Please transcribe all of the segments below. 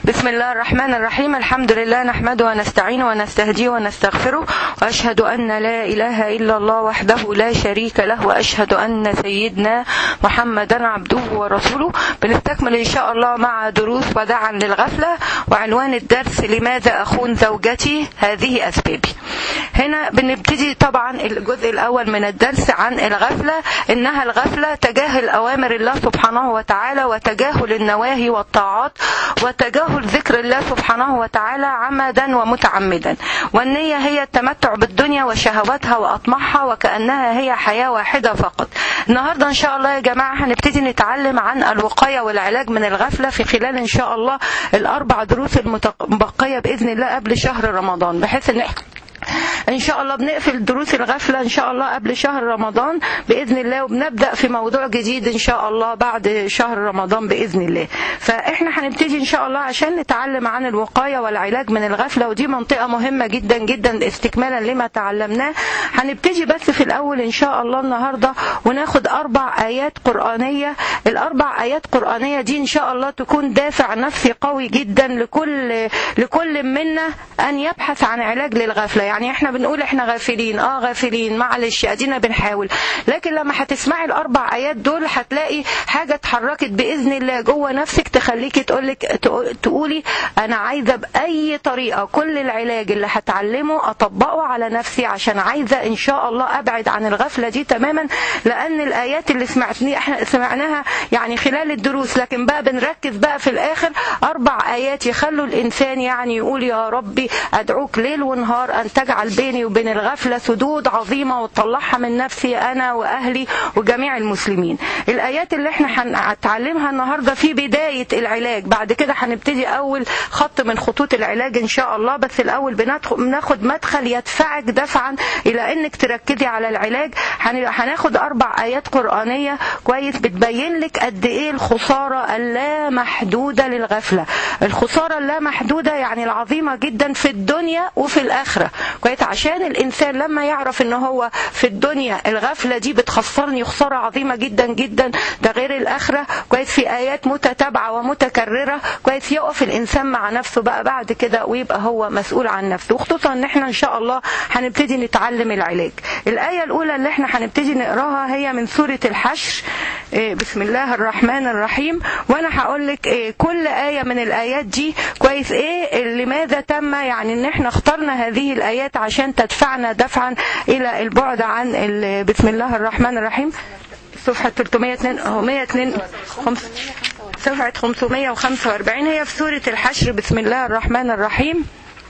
بسم الله الرحمن الرحيم الحمد لله نحمده ونستعينه ونستهديه ونستغفره وأشهد أن لا إله إلا الله وحده لا شريك له وأشهد أن سيدنا محمدا عبده ورسوله بنستكمل إن شاء الله مع دروس وداعا للغفلة وعنوان الدرس لماذا أخون زوجتي هذه أسبابي هنا بنبتدي طبعا الجزء الأول من الدرس عن الغفلة إنها الغفلة تجاهل أوامر الله سبحانه وتعالى وتجاهل النواهي والطاعات وتجاهل ذكر الله سبحانه وتعالى عمدا ومتعمدا والنية هي التمتع بالدنيا وشهواتها وأطماعها وكأنها هي حياة واحدة فقط النهاردة إن شاء الله يا جماعة هنبتدي نتعلم عن الوقاية والعلاج من الغفلة في خلال إن شاء الله الأربع دروس المتبقية بإذن الله قبل شهر رمضان بحيث إن ان شاء الله بنقفل دروس الغفله ان شاء الله قبل شهر رمضان باذن الله وبنبدا في موضوع جديد ان شاء الله بعد شهر رمضان باذن الله فاحنا هنبتدي ان شاء الله عشان نتعلم عن الوقايه والعلاج من الغفله ودي منطقه مهمه جدا جدا استكمالا لما تعلمناه هنبتدي بس في الاول ان شاء الله النهارده وناخد اربع ايات قرانيه الاربع ايات قرانيه دي ان شاء الله تكون دافع نفسي قوي جدا لكل لكل منا ان يبحث عن علاج للغفله يعني احنا بنقول احنا غافلين اه غافلين معلش ادينا بنحاول لكن لما هتسمعي الاربع ايات دول هتلاقي حاجه اتحركت باذن الله جوه نفسك تخليكي تقولك تقولي انا عايزه باي طريقه كل العلاج اللي هتعلمه اطبقه على نفسي عشان عايزه ان شاء الله ابعد عن الغفله دي تماما لان الايات اللي سمعتني احنا سمعناها يعني خلال الدروس لكن بقى بنركز بقى في الاخر اربع ايات يخلوا الانسان يعني يقول يا ربي ادعوك ليل ونهار ان تجعل بيني وبين الغفلة سدود عظيمة وتطلعها من نفسي أنا وأهلي وجميع المسلمين الآيات اللي احنا هنتعلمها النهاردة في بداية العلاج بعد كده هنبتدي أول خط من خطوط العلاج إن شاء الله بس الأول بناخد مدخل يدفعك دفعا إلى أنك تركزي على العلاج هناخد أربع آيات قرآنية كويس بتبين لك قد إيه الخسارة اللامحدودة للغفلة الخسارة اللامحدودة يعني العظيمة جدا في الدنيا وفي الآخرة كويس عشان الانسان لما يعرف ان هو في الدنيا الغفله دي بتخسرني خساره عظيمه جدا جدا ده غير الاخره كويس في ايات متتابعه ومتكرره كويس يقف الانسان مع نفسه بقى بعد كده ويبقى هو مسؤول عن نفسه وخصوصا ان احنا ان شاء الله هنبتدي نتعلم العلاج الايه الاولى اللي احنا هنبتدي نقراها هي من سوره الحشر بسم الله الرحمن الرحيم وانا هقول لك كل ايه من الايات دي كويس ايه لماذا تم يعني ان احنا اخترنا هذه الايات عشان تدفعنا دفعا الى البعد عن بسم الله الرحمن الرحيم صفحة 302 صفحة 545 هي في سورة الحشر بسم الله الرحمن الرحيم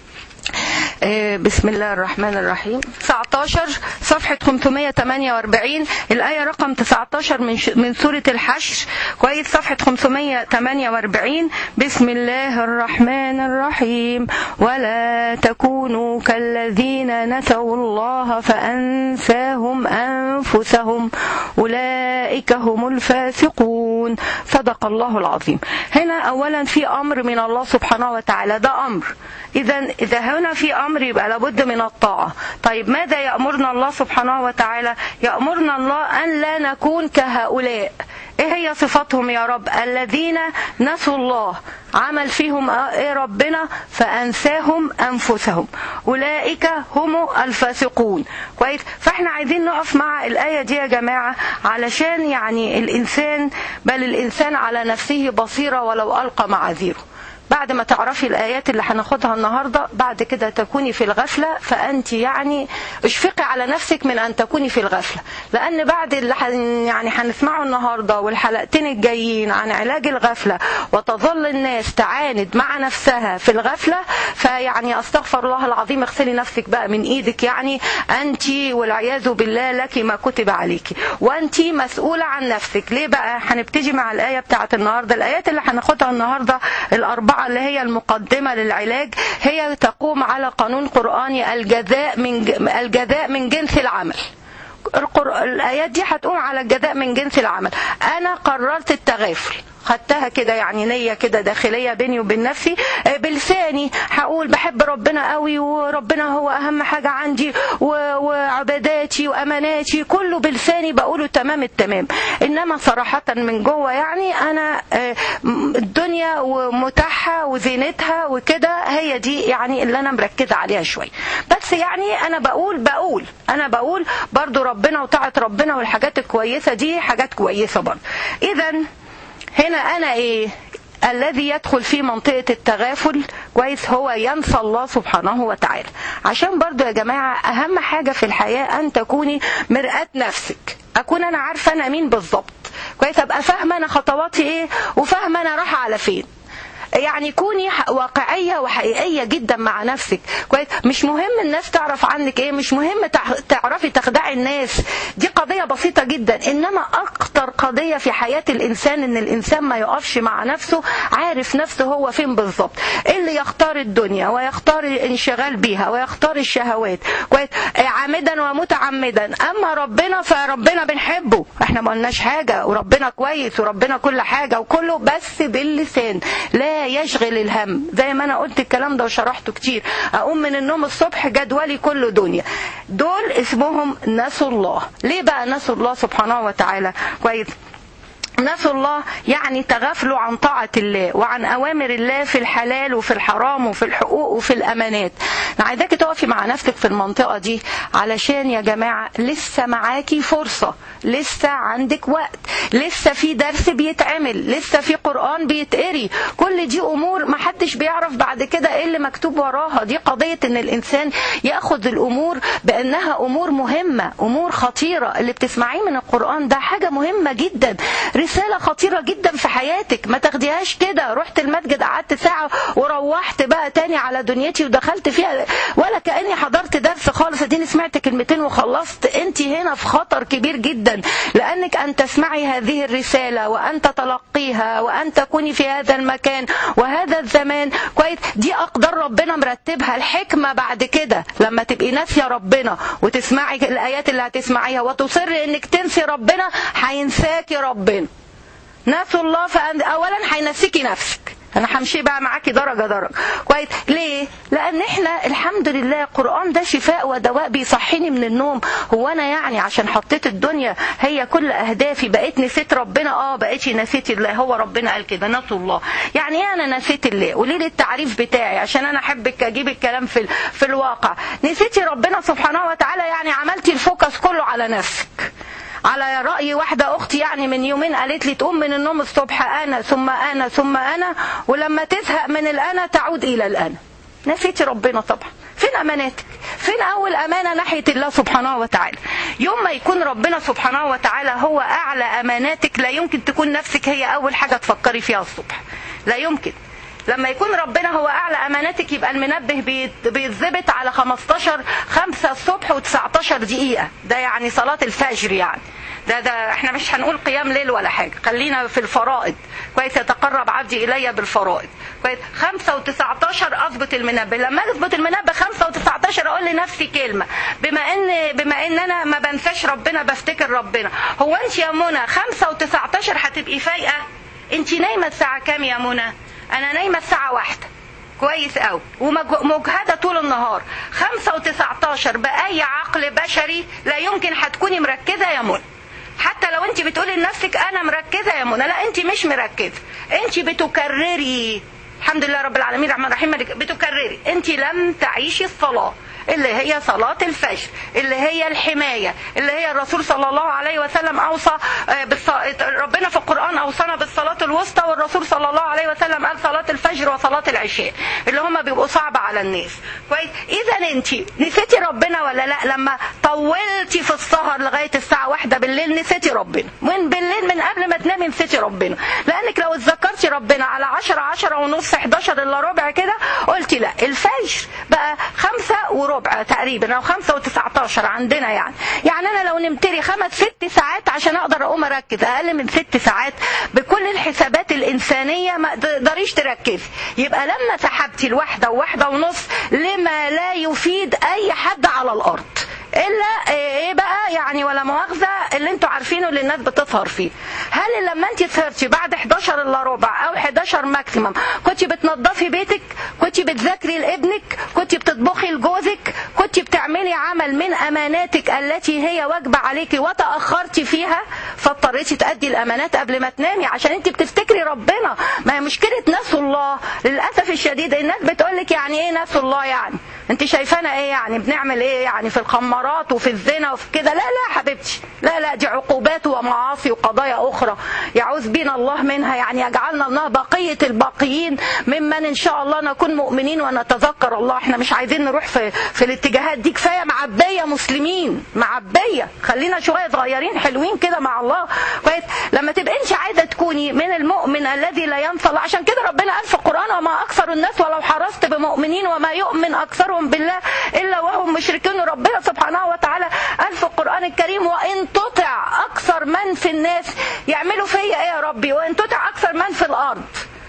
بسم الله الرحمن الرحيم 19 صفحة 548 الآية رقم 19 من من سورة الحشر كويس صفحة 548 بسم الله الرحمن الرحيم ولا تكونوا كالذين نسوا الله فأنساهم أنفسهم أولئك هم الفاسقون صدق الله العظيم هنا أولا في أمر من الله سبحانه وتعالى ده أمر إذا إذا هنا في أمر يبقى لابد من الطاعة طيب ماذا يأمرنا الله سبحانه وتعالى يأمرنا الله أن لا نكون كهؤلاء ايه هي صفاتهم يا رب الذين نسوا الله عمل فيهم ايه ربنا فانساهم انفسهم اولئك هم الفاسقون كويس فاحنا عايزين نقف مع الايه دي يا جماعه علشان يعني الانسان بل الانسان على نفسه بصيره ولو القى معاذيره بعد ما تعرفي الآيات اللي هناخدها النهاردة بعد كده تكوني في الغفلة فأنت يعني اشفقي على نفسك من أن تكوني في الغفلة لأن بعد اللي يعني هنسمعه النهاردة والحلقتين الجايين عن علاج الغفلة وتظل الناس تعاند مع نفسها في الغفلة فيعني أستغفر الله العظيم اغسلي نفسك بقى من إيدك يعني أنت والعياذ بالله لك ما كتب عليك وأنت مسؤولة عن نفسك ليه بقى هنبتدي مع الآية بتاعت النهاردة الآيات اللي هناخدها النهاردة الأربعة اللي هي المقدمة للعلاج هي تقوم على قانون قرآني الجزاء من الجزاء من جنس العمل الآيات دي هتقوم على الجزاء من جنس العمل أنا قررت التغافل خدتها كده يعني نيه كده داخليه بيني وبين نفسي آه، بلساني هقول بحب ربنا قوي وربنا هو اهم حاجه عندي و- وعباداتي واماناتي كله بلساني بقوله تمام التمام انما صراحه من جوه يعني انا آه، م- الدنيا ومتاحها وزينتها وكده هي دي يعني اللي انا مركزه عليها شويه بس يعني انا بقول بقول انا بقول برضو ربنا وطاعه ربنا والحاجات الكويسه دي حاجات كويسه برضو اذا هنا انا ايه الذي يدخل في منطقة التغافل كويس هو ينسى الله سبحانه وتعالى عشان برضو يا جماعة أهم حاجة في الحياة أن تكوني مرآة نفسك أكون أنا عارفة أنا مين بالظبط كويس أبقى فاهمة أنا خطواتي إيه وفاهمة أنا رايحة على فين يعني كوني ح- واقعيه وحقيقيه جدا مع نفسك كويس مش مهم الناس تعرف عنك ايه مش مهم تع- تعرفي تخدعي الناس دي قضيه بسيطه جدا انما اكتر قضيه في حياه الانسان ان الانسان ما يقفش مع نفسه عارف نفسه هو فين بالظبط اللي يختار الدنيا ويختار الانشغال بيها ويختار الشهوات كويس آه، عامدا ومتعمدا اما ربنا فربنا بنحبه احنا ما قلناش حاجه وربنا كويس وربنا كل حاجه وكله بس باللسان لا يشغل الهم زي ما انا قلت الكلام ده وشرحته كتير اقوم من النوم الصبح جدولي كله دنيا دول اسمهم نسوا الله ليه بقى نسوا الله سبحانه وتعالى كويس نسوا الله يعني تغافلوا عن طاعة الله وعن أوامر الله في الحلال وفي الحرام وفي الحقوق وفي الأمانات أنا عايزاكي تقفي مع نفسك في المنطقة دي علشان يا جماعة لسه معاكي فرصة لسه عندك وقت لسه في درس بيتعمل لسه في قرآن بيتقري كل دي أمور محدش بيعرف بعد كده إيه اللي مكتوب وراها دي قضية إن الإنسان ياخد الأمور بأنها أمور مهمة أمور خطيرة اللي بتسمعيه من القرآن ده حاجة مهمة جدا رسالة خطيرة جدا في حياتك ما تاخديهاش كده رحت المسجد قعدت ساعة وروحت بقى تاني على دنيتي ودخلت فيها ولا كأني حضرت درس خالص اديني سمعت كلمتين وخلصت انت هنا في خطر كبير جدا لأنك أن تسمعي هذه الرسالة وأن تتلقيها وأن تكوني في هذا المكان وهذا الزمان كويس دي أقدار ربنا مرتبها الحكمة بعد كده لما تبقي ناسية ربنا وتسمعي الآيات اللي هتسمعيها وتصري انك تنسي ربنا هينساكي ربنا نسوا الله فأن اولا هينسيكي نفسك انا همشي بقى معاكي درجه درجه كويس ليه لان احنا الحمد لله القران ده شفاء ودواء بيصحيني من النوم هو انا يعني عشان حطيت الدنيا هي كل اهدافي بقيت نسيت ربنا اه بقيتي نسيت الله هو ربنا قال كده نسوا الله يعني ايه انا نسيت الله قولي لي التعريف بتاعي عشان انا احبك اجيب الكلام في ال- في الواقع نسيتي ربنا سبحانه وتعالى يعني عملتي الفوكس كله على نفسك على رأي واحدة أختي يعني من يومين قالت لي تقوم من النوم الصبح أنا ثم أنا ثم أنا ولما تزهق من الأنا تعود إلى الأنا نسيتي ربنا طبعا فين أماناتك فين أول أمانة ناحية الله سبحانه وتعالى يوم ما يكون ربنا سبحانه وتعالى هو أعلى أماناتك لا يمكن تكون نفسك هي أول حاجة تفكري فيها الصبح لا يمكن لما يكون ربنا هو اعلى اماناتك يبقى المنبه بيت- بيتظبط على 15 5 الصبح و19 دقيقه ده يعني صلاه الفجر يعني ده ده احنا مش هنقول قيام ليل ولا حاجه خلينا في الفرائض كويس يتقرب عبدي الي بالفرائض كويس 5 و19 اظبط المنبه لما اظبط المنبه 5 و19 اقول لنفسي كلمه بما ان بما ان انا ما بنساش ربنا بفتكر ربنا هو انت يا منى 5 و19 هتبقي فايقه انت نايمه الساعه كام يا منى انا نايمه الساعه واحدة كويس قوي ومجهده طول النهار خمسة وتسعتاشر بأي عقل بشري لا يمكن هتكوني مركزة يا منى حتى لو انت بتقولي لنفسك انا مركزة يا منى لا انت مش مركزة انت بتكرري الحمد لله رب العالمين الرحمن الرحيم مالك- بتكرري انت لم تعيشي الصلاة اللي هي صلاة الفجر اللي هي الحماية اللي هي الرسول صلى الله عليه وسلم أوصى آه، بالص... ربنا في القرآن أوصانا بالصلاة الوسطى والرسول صلى الله عليه وسلم قال صلاة الفجر وصلاة العشاء اللي هما بيبقوا صعبة على الناس كويس إذا أنت نسيتي ربنا ولا لا لما طولتي في السهر لغاية الساعة واحدة بالليل نسيتي ربنا من بالليل من قبل ما تنامي نسيتي ربنا لأنك لو اتذكرتي ربنا على 10 10 ونص 11 إلا ربع كده قلتي لا الفجر بقى خمسة وربع تقريبا أو خمسة وتسعتاشر عندنا يعني يعني أنا لو نمت لي خمس ست ساعات عشان أقدر أقوم أركز أقل من ست ساعات بكل الحسابات الإنسانية ما تقدريش تركزي يبقى لما سحبتي الواحدة وواحدة ونص لما لا يفيد أي حد على الأرض الا ايه بقى يعني ولا مؤاخذه اللي انتوا عارفينه اللي الناس بتسهر فيه هل لما انت سهرتي بعد 11 الا ربع او 11 ماكسيمم كنت بتنظفي بيتك كنت بتذاكري لابنك كنت بتطبخي لجوزك كنت بتعملي عمل من اماناتك التي هي واجبه عليكي وتاخرتي فيها فاضطريتي تادي الامانات قبل ما تنامي عشان انت بتفتكري ربنا ما هي مشكله ناس الله للاسف الشديد الناس بتقول لك يعني ايه ناس الله يعني انت شايفانا ايه يعني بنعمل ايه يعني في الخمارات وفي الزنا وفي كده لا لا حبيبتي لا لا دي عقوبات ومعاصي وقضايا اخرى يعوذ بنا الله منها يعني يجعلنا الله بقيه الباقيين ممن ان شاء الله نكون مؤمنين ونتذكر الله احنا مش عايزين نروح في في الاتجاهات دي كفايه معبيه مسلمين معبيه خلينا شويه صغيرين حلوين كده مع الله كويس لما تبقى انت عايزه تكوني من المؤمن الذي لا ينسى الله عشان كده ربنا قال في القران وما اكثر الناس ولو حرصت بمؤمنين وما يؤمن اكثرهم بالله الا وهم مشركون ربنا سبحانه وتعالى قال في القران الكريم وان تطع اكثر من في الناس يعملوا فيا ايه يا ربي وان تطع اكثر من في الارض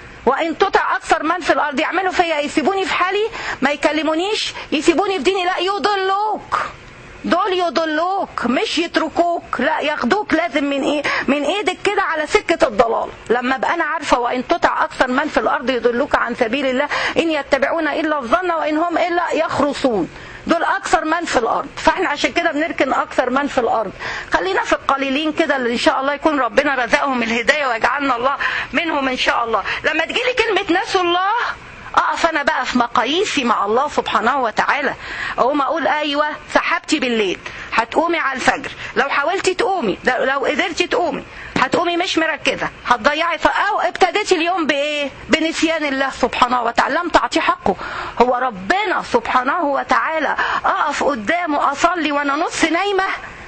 وان تطع اكثر من في الارض يعملوا فيا يسيبوني في حالي ما يكلمونيش يسيبوني في ديني لا يضلوك دول يضلوك مش يتركوك لا ياخدوك لازم من ايه من ايدك كده على سكه الضلال لما ابقى انا عارفه وان تطع اكثر من في الارض يضلوك عن سبيل الله ان يتبعون الا الظن وان هم الا يخرصون دول اكثر من في الارض فاحنا عشان كده بنركن اكثر من في الارض خلينا في القليلين كده اللي ان شاء الله يكون ربنا رزقهم الهدايه ويجعلنا الله منهم ان شاء الله لما تجيلي كلمه نسوا الله اقف انا بقى في مقاييسي مع الله سبحانه وتعالى اقوم اقول ايوه سحبتي بالليل هتقومي على الفجر لو حاولتي تقومي لو قدرتي تقومي هتقومي مش مركزه هتضيعي او ابتديتي اليوم بايه بنسيان الله سبحانه وتعالى لم تعطيه حقه هو ربنا سبحانه وتعالى اقف قدامه اصلي وانا نص نايمه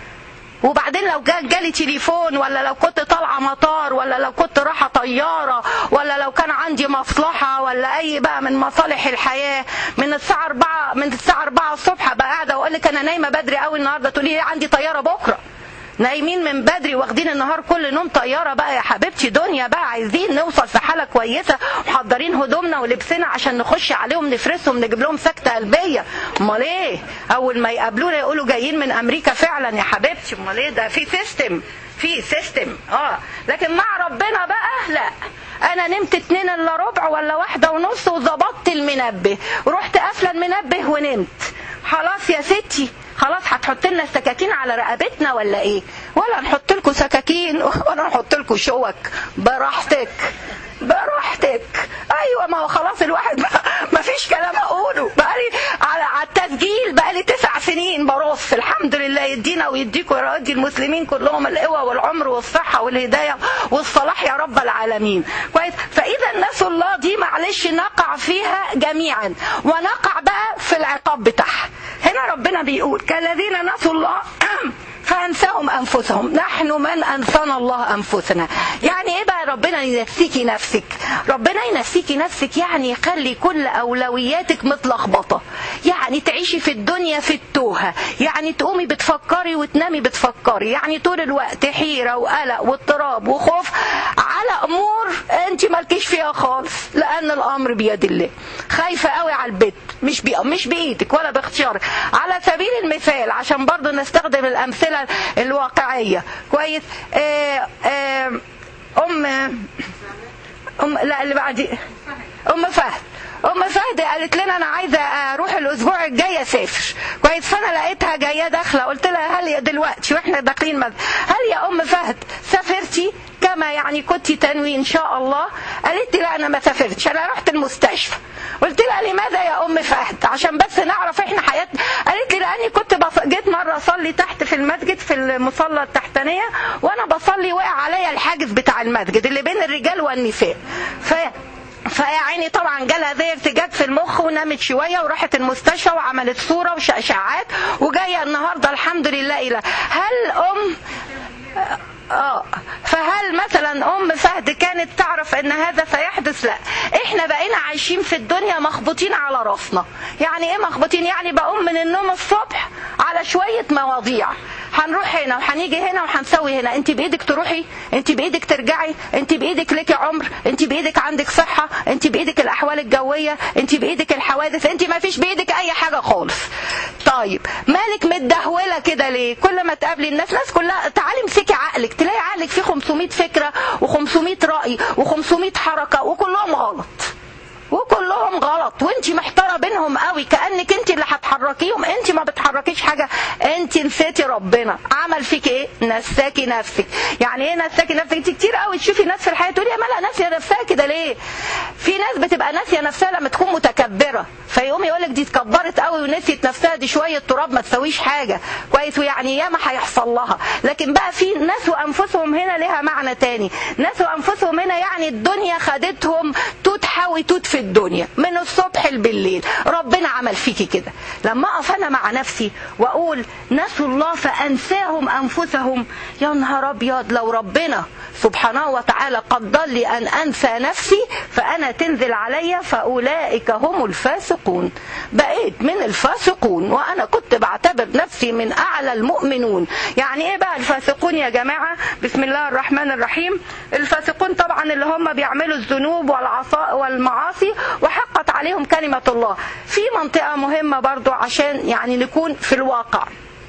وبعدين لو جا جالي تليفون ولا لو كنت طالعه مطار ولا لو كنت رايحه طياره ولا لو كان عندي مصلحه ولا اي بقى من مصالح الحياه من الساعه 4 من الساعه 4 الصبح بقى قاعده واقول لك انا نايمه بدري قوي النهارده تقولي لي عندي طياره بكره نايمين من بدري واخدين النهار كل نوم طياره بقى يا حبيبتي دنيا بقى عايزين نوصل في حاله كويسه محضرين هدومنا ولبسنا عشان نخش عليهم نفرسهم نجيب لهم سكته قلبيه امال ايه اول ما يقابلونا يقولوا جايين من امريكا فعلا يا حبيبتي امال ايه ده في سيستم في سيستم اه لكن مع ربنا بقى لا انا نمت اتنين الا ربع ولا واحده ونص وظبطت المنبه ورحت قافله المنبه ونمت خلاص يا ستي خلاص هتحط لنا السكاكين على رقبتنا ولا ايه ولا نحط لكم سكاكين ولا نحط لكم شوك براحتك براحتك ايوه ما هو خلاص الواحد ما فيش كلام اقوله بقالي على على التسجيل بقالي تسع سنين برص الحمد لله يدينا ويديكم ويدي المسلمين كلهم القوه والعمر والصحه والهدايه والصلاح يا رب العالمين كويس فاذا الناس الله دي معلش نقع فيها جميعا ونقع بقى في العقاب بتاعها هنا ربنا بيقول كالذين نسوا الله فانساهم انفسهم نحن من انسانا الله انفسنا يعني ايه بقى ربنا ينسيكي نفسك ربنا ينسيكي نفسك يعني يخلي كل اولوياتك متلخبطه يعني تعيشي في الدنيا في التوهه يعني تقومي بتفكري وتنامي بتفكري يعني طول الوقت حيره وقلق واضطراب وخوف على امور انت مالكيش فيها خالص لان الامر بيد الله خايفه قوي على البيت مش بي... مش بايدك ولا باختيارك على سبيل المثال عشان برضو نستخدم الامثله الواقعيه كويس آه آه ام ام لا اللي بعدي ام فهد ام فهد قالت لنا انا عايزه اروح الاسبوع الجاي اسافر كويس فانا لقيتها جايه داخله قلت لها هل يا دلوقتي واحنا داخلين مد... هل يا ام فهد سافرتي كما يعني كنت تنوي ان شاء الله قالت لي لا انا ما سافرتش انا رحت المستشفى قلت لها لماذا يا ام فهد عشان بس نعرف احنا حياتنا قالت لي لاني كنت بص... جيت مره اصلي تحت في المسجد في المصلى التحتانيه وانا بصلي وقع عليا الحاجز بتاع المسجد اللي بين الرجال والنساء ف فيا عيني طبعا جالها زي ارتجاج في المخ ونامت شويه وراحت المستشفى وعملت صوره واشعاعات وجايه النهارده الحمد لله الى هل ام اه فهل مثلا ام فهد كانت تعرف ان هذا سيحدث لا احنا بقينا عايشين في الدنيا مخبوطين على راسنا يعني ايه مخبوطين يعني بقوم من النوم الصبح على شويه مواضيع هنروح هنا وهنيجي هنا وهنسوي هنا انت بايدك تروحي انت بايدك ترجعي انت بايدك ليكي عمر انت بايدك عندك صحه انت بايدك الاحوال الجويه انت بايدك الحوادث انت ما فيش بايدك اي حاجه خالص طيب مالك متدهوله كده ليه كل ما تقابلي الناس ناس كلها تعالي امسكي عقلك تلاقي عقلك فيه 500 فكره و500 راي و500 حركه وكلهم غلط وكلهم غلط وانت محتاره بينهم قوي كانك انت اللي هتحركيهم انت ما بتحركيش حاجه انت نسيتي ربنا عمل فيك ايه نساكي نفسك يعني ايه نساكي نفسك انت كتير قوي تشوفي ناس في الحياه تقولي يا مالها ناسيه نفسها كده ليه في ناس بتبقى ناسيه نفسها لما تكون متكبره فيقوم يقول لك دي اتكبرت قوي ونسيت نفسها دي شويه تراب ما تسويش حاجه كويس ويعني ياما هيحصل لها لكن بقى في ناس وانفسهم هنا لها معنى تاني ناس وانفسهم هنا يعني الدنيا خدتهم توت حاوي توت في الدنيا من الصبح بالليل ربنا عمل فيكي كده لما اقف انا مع نفسي واقول نسوا الله فانساهم انفسهم يا نهار ابيض لو ربنا سبحانه وتعالى قدر لي ان انسى نفسي فانا تنزل علي فاولئك هم الفاسقون بقيت من الفاسقون وانا كنت بعتبر نفسي من اعلى المؤمنون يعني ايه بقى الفاسقون يا جماعه بسم الله الرحمن الرحيم الفاسقون طبعا اللي هم بيعملوا الذنوب والعصا والمعاصي وحقت عليهم كلمه الله في منطقه مهمه برضو عشان يعني نكون في الواقع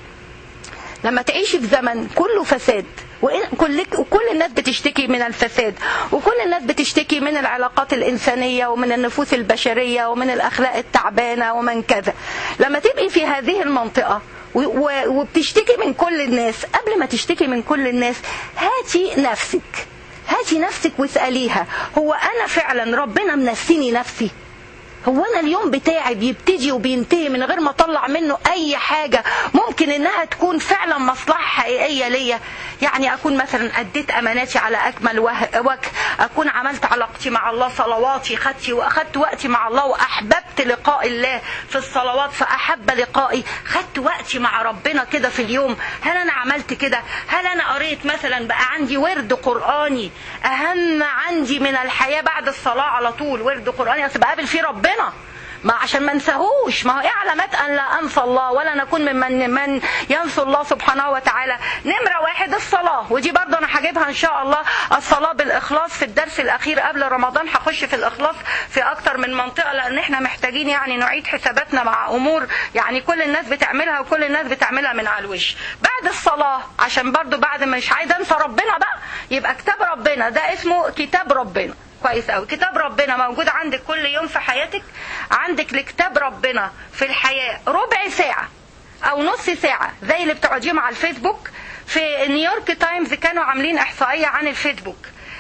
لما تعيشي في زمن كله فساد وكل وكل الناس بتشتكي من الفساد وكل الناس بتشتكي من العلاقات الإنسانية ومن النفوس البشرية ومن الأخلاق التعبانة ومن كذا لما تبقي في هذه المنطقة وبتشتكي من كل الناس قبل ما تشتكي من كل الناس هاتي نفسك هاتي نفسك واسأليها هو أنا فعلا ربنا منسيني نفسي هو انا اليوم بتاعي بيبتدي وبينتهي من غير ما اطلع منه اي حاجه ممكن انها تكون فعلا مصلحه حقيقيه ليا يعني اكون مثلا اديت اماناتي على اكمل وجه اكون عملت علاقتي مع الله صلواتي خدت واخدت وقتي مع الله واحببت لقاء الله في الصلوات فاحب لقائي خدت وقتي مع ربنا كده في اليوم هل انا عملت كده هل انا قريت مثلا بقى عندي ورد قراني اهم عندي من الحياه بعد الصلاه على طول ورد قراني اصل بقابل فيه ربنا ربنا ما عشان ما انساهوش ما هو ايه علامات ان لا انسى الله ولا نكون ممن من ينسى الله سبحانه وتعالى نمره واحد الصلاه ودي برضه انا هجيبها ان شاء الله الصلاه بالاخلاص في الدرس الاخير قبل رمضان هخش في الاخلاص في اكتر من منطقه لان احنا محتاجين يعني نعيد حساباتنا مع امور يعني كل الناس بتعملها وكل الناس بتعملها من على الوش بعد الصلاه عشان برضه بعد ما مش عايزه انسى ربنا بقى يبقى كتاب ربنا ده اسمه كتاب ربنا كويس قوي كتاب ربنا موجود عندك كل يوم في حياتك عندك لكتاب ربنا في الحياة ربع ساعة او نص ساعة زي اللي بتقعديهم على الفيسبوك في نيويورك تايمز كانوا عاملين احصائية عن الفيسبوك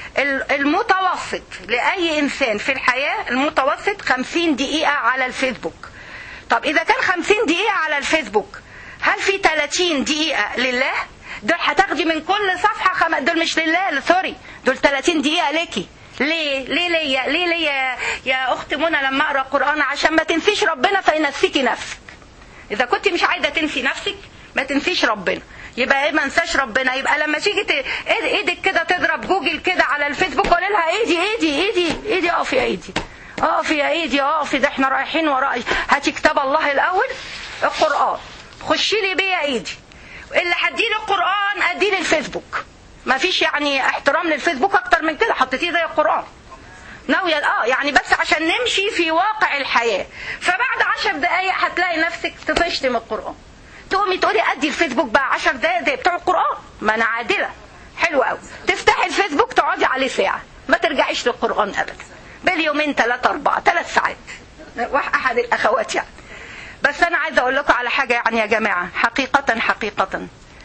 المتوسط لأي إنسان في الحياة المتوسط 50 دقيقة على الفيسبوك طب إذا كان 50 دقيقة على الفيسبوك هل في 30 دقيقة لله؟ دول هتاخدي من كل صفحة خم... دول مش لله سوري دول 30 دقيقة ليكي ليه ليه ليا ليه ليا يا اخت منى لما اقرا قران عشان ما تنسيش ربنا فينسيكي نفسك اذا كنت مش عايزه تنسي نفسك ما تنسيش ربنا يبقى ايه ما انساش ربنا يبقى لما تيجي ت... ايدك كده تضرب جوجل كده على الفيسبوك قول لها ايدي ايدي ايدي ايدي اقفي يا ايدي اقفي يا ايدي اقفي ده احنا رايحين وراء هاتي كتاب الله الاول القران خشي لي بيه يا ايدي اللي هديلي القران اديلي الفيسبوك ما فيش يعني احترام للفيسبوك اكتر من كده حطيتيه زي القران ناوية اه يعني بس عشان نمشي في واقع الحياة فبعد عشر دقايق هتلاقي نفسك طفشت من القرآن تقومي تقولي ادي الفيسبوك بقى عشر دقايق زي بتوع القرآن ما انا عادلة حلو قوي تفتحي الفيسبوك تقعدي عليه ساعة ما ترجعيش للقرآن ابدا باليومين ثلاثة أربعة ثلاث ساعات أحد الأخوات يعني بس أنا عايزة أقول لكم على حاجة يعني يا جماعة حقيقة حقيقة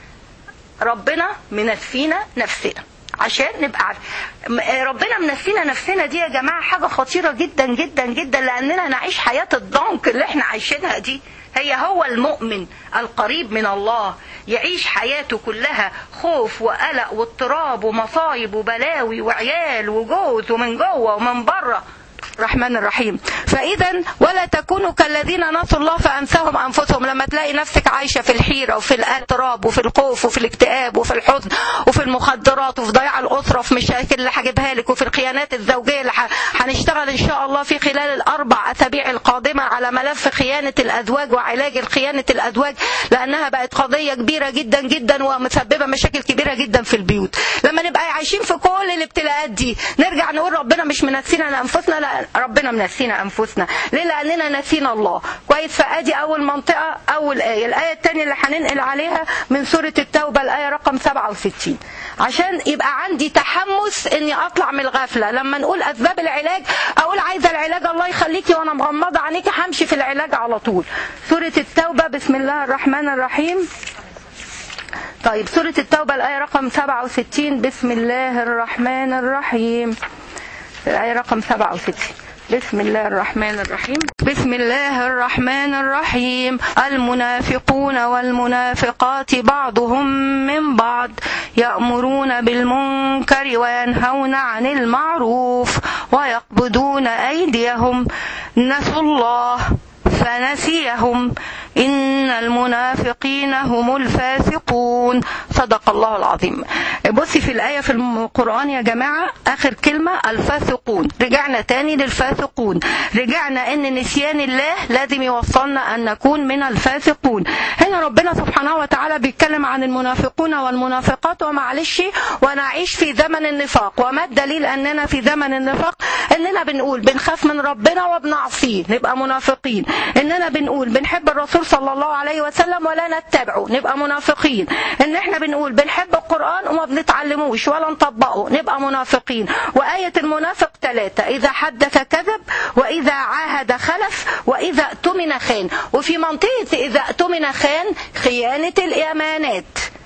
ربنا منسينا نفسنا عشان نبقى عارف ربنا منسينا نفسنا دي يا جماعه حاجه خطيره جدا جدا جدا لاننا نعيش حياه الضنك اللي احنا عايشينها دي هي هو المؤمن القريب من الله يعيش حياته كلها خوف وقلق واضطراب ومصايب وبلاوي وعيال وجوز ومن جوه ومن بره الرحمن الرحيم فاذا ولا تكونوا كالذين نسوا الله فانساهم انفسهم لما تلاقي نفسك عايشه في الحيره وفي الاضطراب وفي الخوف وفي الاكتئاب وفي الحزن وفي المخدرات وفي ضياع الاسره وفي مشاكل اللي هجيبها لك وفي الخيانات الزوجيه اللي هنشتغل ان شاء الله في خلال الاربع اسابيع القادمه القادمة على ملف خيانة الأزواج وعلاج خيانة الأزواج لأنها بقت قضية كبيرة جدا جدا ومسببة مشاكل كبيرة جدا في البيوت لما نبقى عايشين في كل الابتلاءات دي نرجع نقول ربنا مش منسينا لأنفسنا لا ربنا منسينا أنفسنا ليه لأننا نسينا الله كويس فأدي أول منطقة أول آية الآية الثانية اللي هننقل عليها من سورة التوبة الآية رقم 67 عشان يبقى عندي تحمس اني اطلع من الغفله لما نقول اسباب العلاج اقول عايزه العلاج الله يخليكي وانا مغمضه عينيكي همشي في العلاج على طول سوره التوبه بسم الله الرحمن الرحيم طيب سورة التوبة الآية رقم 67 بسم الله الرحمن الرحيم الآية رقم 67 بسم الله الرحمن الرحيم بسم الله الرحمن الرحيم المنافقون والمنافقات بعضهم من بعض يأمرون بالمنكر وينهون عن المعروف ويقبضون أيديهم نسوا الله فنسيهم إن المنافقين هم الفاسقون صدق الله العظيم بصي في الآية في القرآن يا جماعة آخر كلمة الفاسقون رجعنا تاني للفاسقون رجعنا إن نسيان الله لازم يوصلنا أن نكون من الفاسقون هنا ربنا سبحانه وتعالى بيتكلم عن المنافقون والمنافقات ومعلش ونعيش في زمن النفاق وما الدليل أننا في زمن النفاق أننا بنقول بنخاف من ربنا وبنعصيه نبقى منافقين إننا بنقول بنحب الرسول صلى الله عليه وسلم ولا نتبعه نبقى منافقين ان احنا بنقول بنحب القرآن وما بنتعلموش ولا نطبقه نبقى منافقين وآية المنافق ثلاثة إذا حدث كذب وإذا عاهد خلف وإذا اؤتمن خان وفي منطقة إذا اؤتمن خان خيانة الأمانات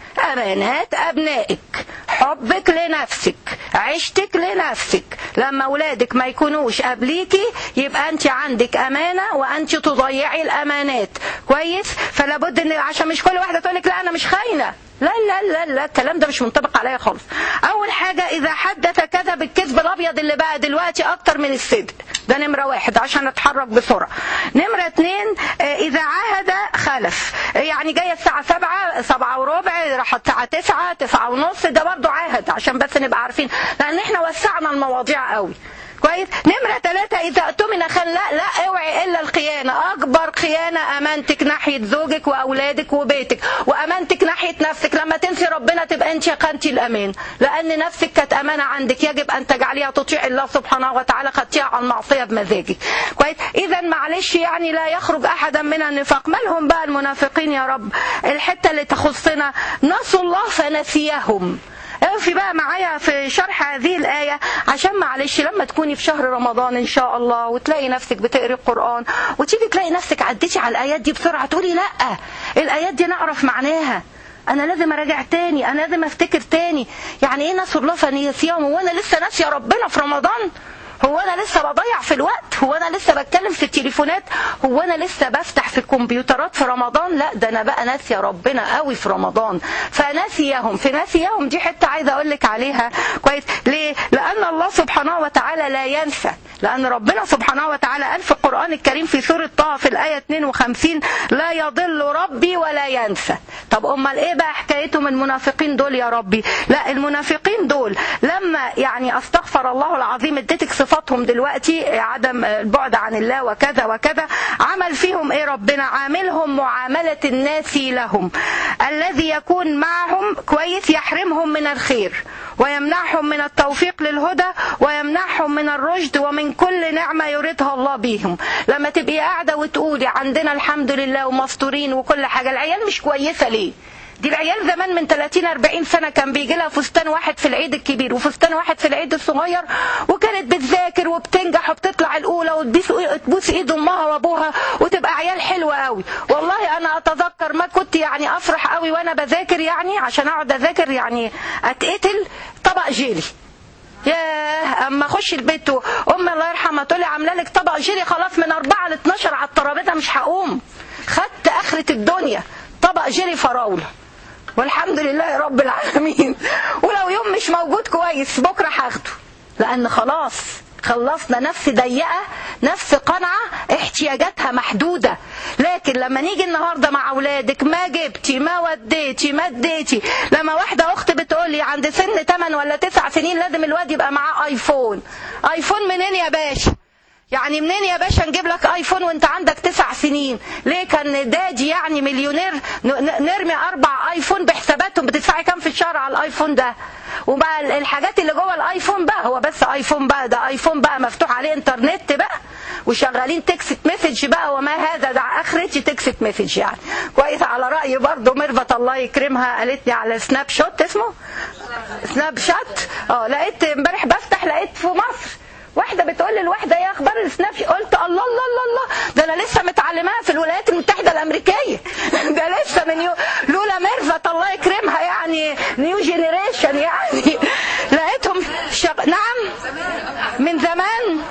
أمانات أبنائك حبك لنفسك عشتك لنفسك لما أولادك ما يكونوش قبليكي يبقى أنت عندك أمانة وأنت تضيعي الأمانات كويس فلا بد إن عشان مش كل واحدة تقول لك لا أنا مش خاينة لا لا لا لا الكلام ده مش منطبق عليا خالص اول حاجه اذا حدث كذب الكذب الابيض اللي بقى دلوقتي اكتر من الصدق ده نمره واحد عشان اتحرك بسرعه نمره اتنين اذا عاهد خلف يعني جايه الساعه سبعة سبعة وربع راح الساعه تسعة تسعة ونص ده برضه عاهد عشان بس نبقى عارفين لان احنا وسعنا المواضيع قوي كويس نمرة ثلاثة إذا اؤتمن خان لا لا اوعي إلا الخيانة أكبر خيانة أمانتك ناحية زوجك وأولادك وبيتك وأمانتك ناحية نفسك لما تنسي ربنا تبقى أنت خانتي الأمان لأن نفسك كانت أمانة عندك يجب أن تجعليها تطيع الله سبحانه وتعالى خدتيها عن معصية بمزاجك كويس إذا معلش يعني لا يخرج أحدا من النفاق مالهم بقى المنافقين يا رب الحتة اللي تخصنا نسوا الله فنسيهم اقفي بقى معايا في شرح هذه الآية عشان معلش لما تكوني في شهر رمضان إن شاء الله وتلاقي نفسك بتقري القرآن وتيجي تلاقي نفسك عديتي على الآيات دي بسرعة تقولي لأ الآيات دي نعرف معناها انا لازم اراجع تاني انا لازم افتكر تاني يعني ايه نسوا الله فنسيهم هو انا لسه ناسيه ربنا في رمضان هو انا لسه بضيع في الوقت هو انا لسه بتكلم في التليفونات هو انا لسه بفتح في الكمبيوترات في رمضان لا ده انا بقى ناسيه ربنا قوي في رمضان فناسيهم في ناسيهم دي حته عايزه اقول لك عليها كويس ليه لان الله سبحانه وتعالى لا ينسى لان ربنا سبحانه وتعالى قال في القران الكريم في سوره طه في الايه 52 لا يضل ربي ولا ينسى طب امال ايه بقى حكايتهم المنافقين دول يا ربي لا المنافقين دول لما يعني استغفر الله العظيم اديتك صفاتهم دلوقتي عدم البعد عن الله وكذا وكذا عمل فيهم ايه ربنا عاملهم معاملة الناس لهم الذي يكون معهم كويس يحرمهم من الخير ويمنعهم من التوفيق للهدى ويمنعهم من الرشد ومن كل نعمة يريدها الله بيهم لما تبقي قاعدة وتقولي عندنا الحمد لله ومستورين وكل حاجة العيال مش كويسة ليه دي العيال زمان من 30 40 سنه كان بيجي لها فستان واحد في العيد الكبير وفستان واحد في العيد الصغير وكانت بتذاكر وبتنجح وبتطلع الاولى وتبوس ايد امها وابوها وتبقى عيال حلوه قوي والله انا اتذكر ما كنت يعني افرح قوي وانا بذاكر يعني عشان اقعد اذاكر يعني اتقتل طبق جيلي ياه اما اخش البيت ام الله يرحمها تقول لي عامله لك طبق جيلي خلاص من 4 ل 12 على الترابيزه مش هقوم خدت اخره الدنيا طبق جيلي فراوله والحمد لله رب العالمين ولو يوم مش موجود كويس بكره هاخده لان خلاص خلصنا نفس ضيقه نفس قنعه احتياجاتها محدوده لكن لما نيجي النهارده مع اولادك ما جبتي ما وديتي ما اديتي لما واحده اخت بتقول لي عند سن 8 ولا 9 سنين لازم الواد يبقى معاه ايفون ايفون منين يا باشا يعني منين يا باشا نجيب لك ايفون وانت عندك تسع سنين ليه كان دادي يعني مليونير ن- نرمي اربع ايفون بحساباتهم بتدفعي كام في الشهر على الايفون ده وبقى الحاجات اللي جوه الايفون بقى هو بس ايفون بقى ده ايفون بقى مفتوح عليه انترنت بقى وشغالين تكست مسج بقى وما هذا ده اخرتي تكست مسج يعني كويس على رايي برضو ميرفت الله يكرمها قالت لي على سناب شوت اسمه سناب شات اه لقيت امبارح بفتح لقيت في مصر واحده بتقول لي الواحده ايه اخبار السناب شات قلت الله الله الله الله ده انا لسه متعلماها في الولايات المتحده الامريكيه ده لسه من يو... لولا ميرفت الله يكرمها يعني نيو جينيريشن يعني لقيتهم شغ... نعم من زمان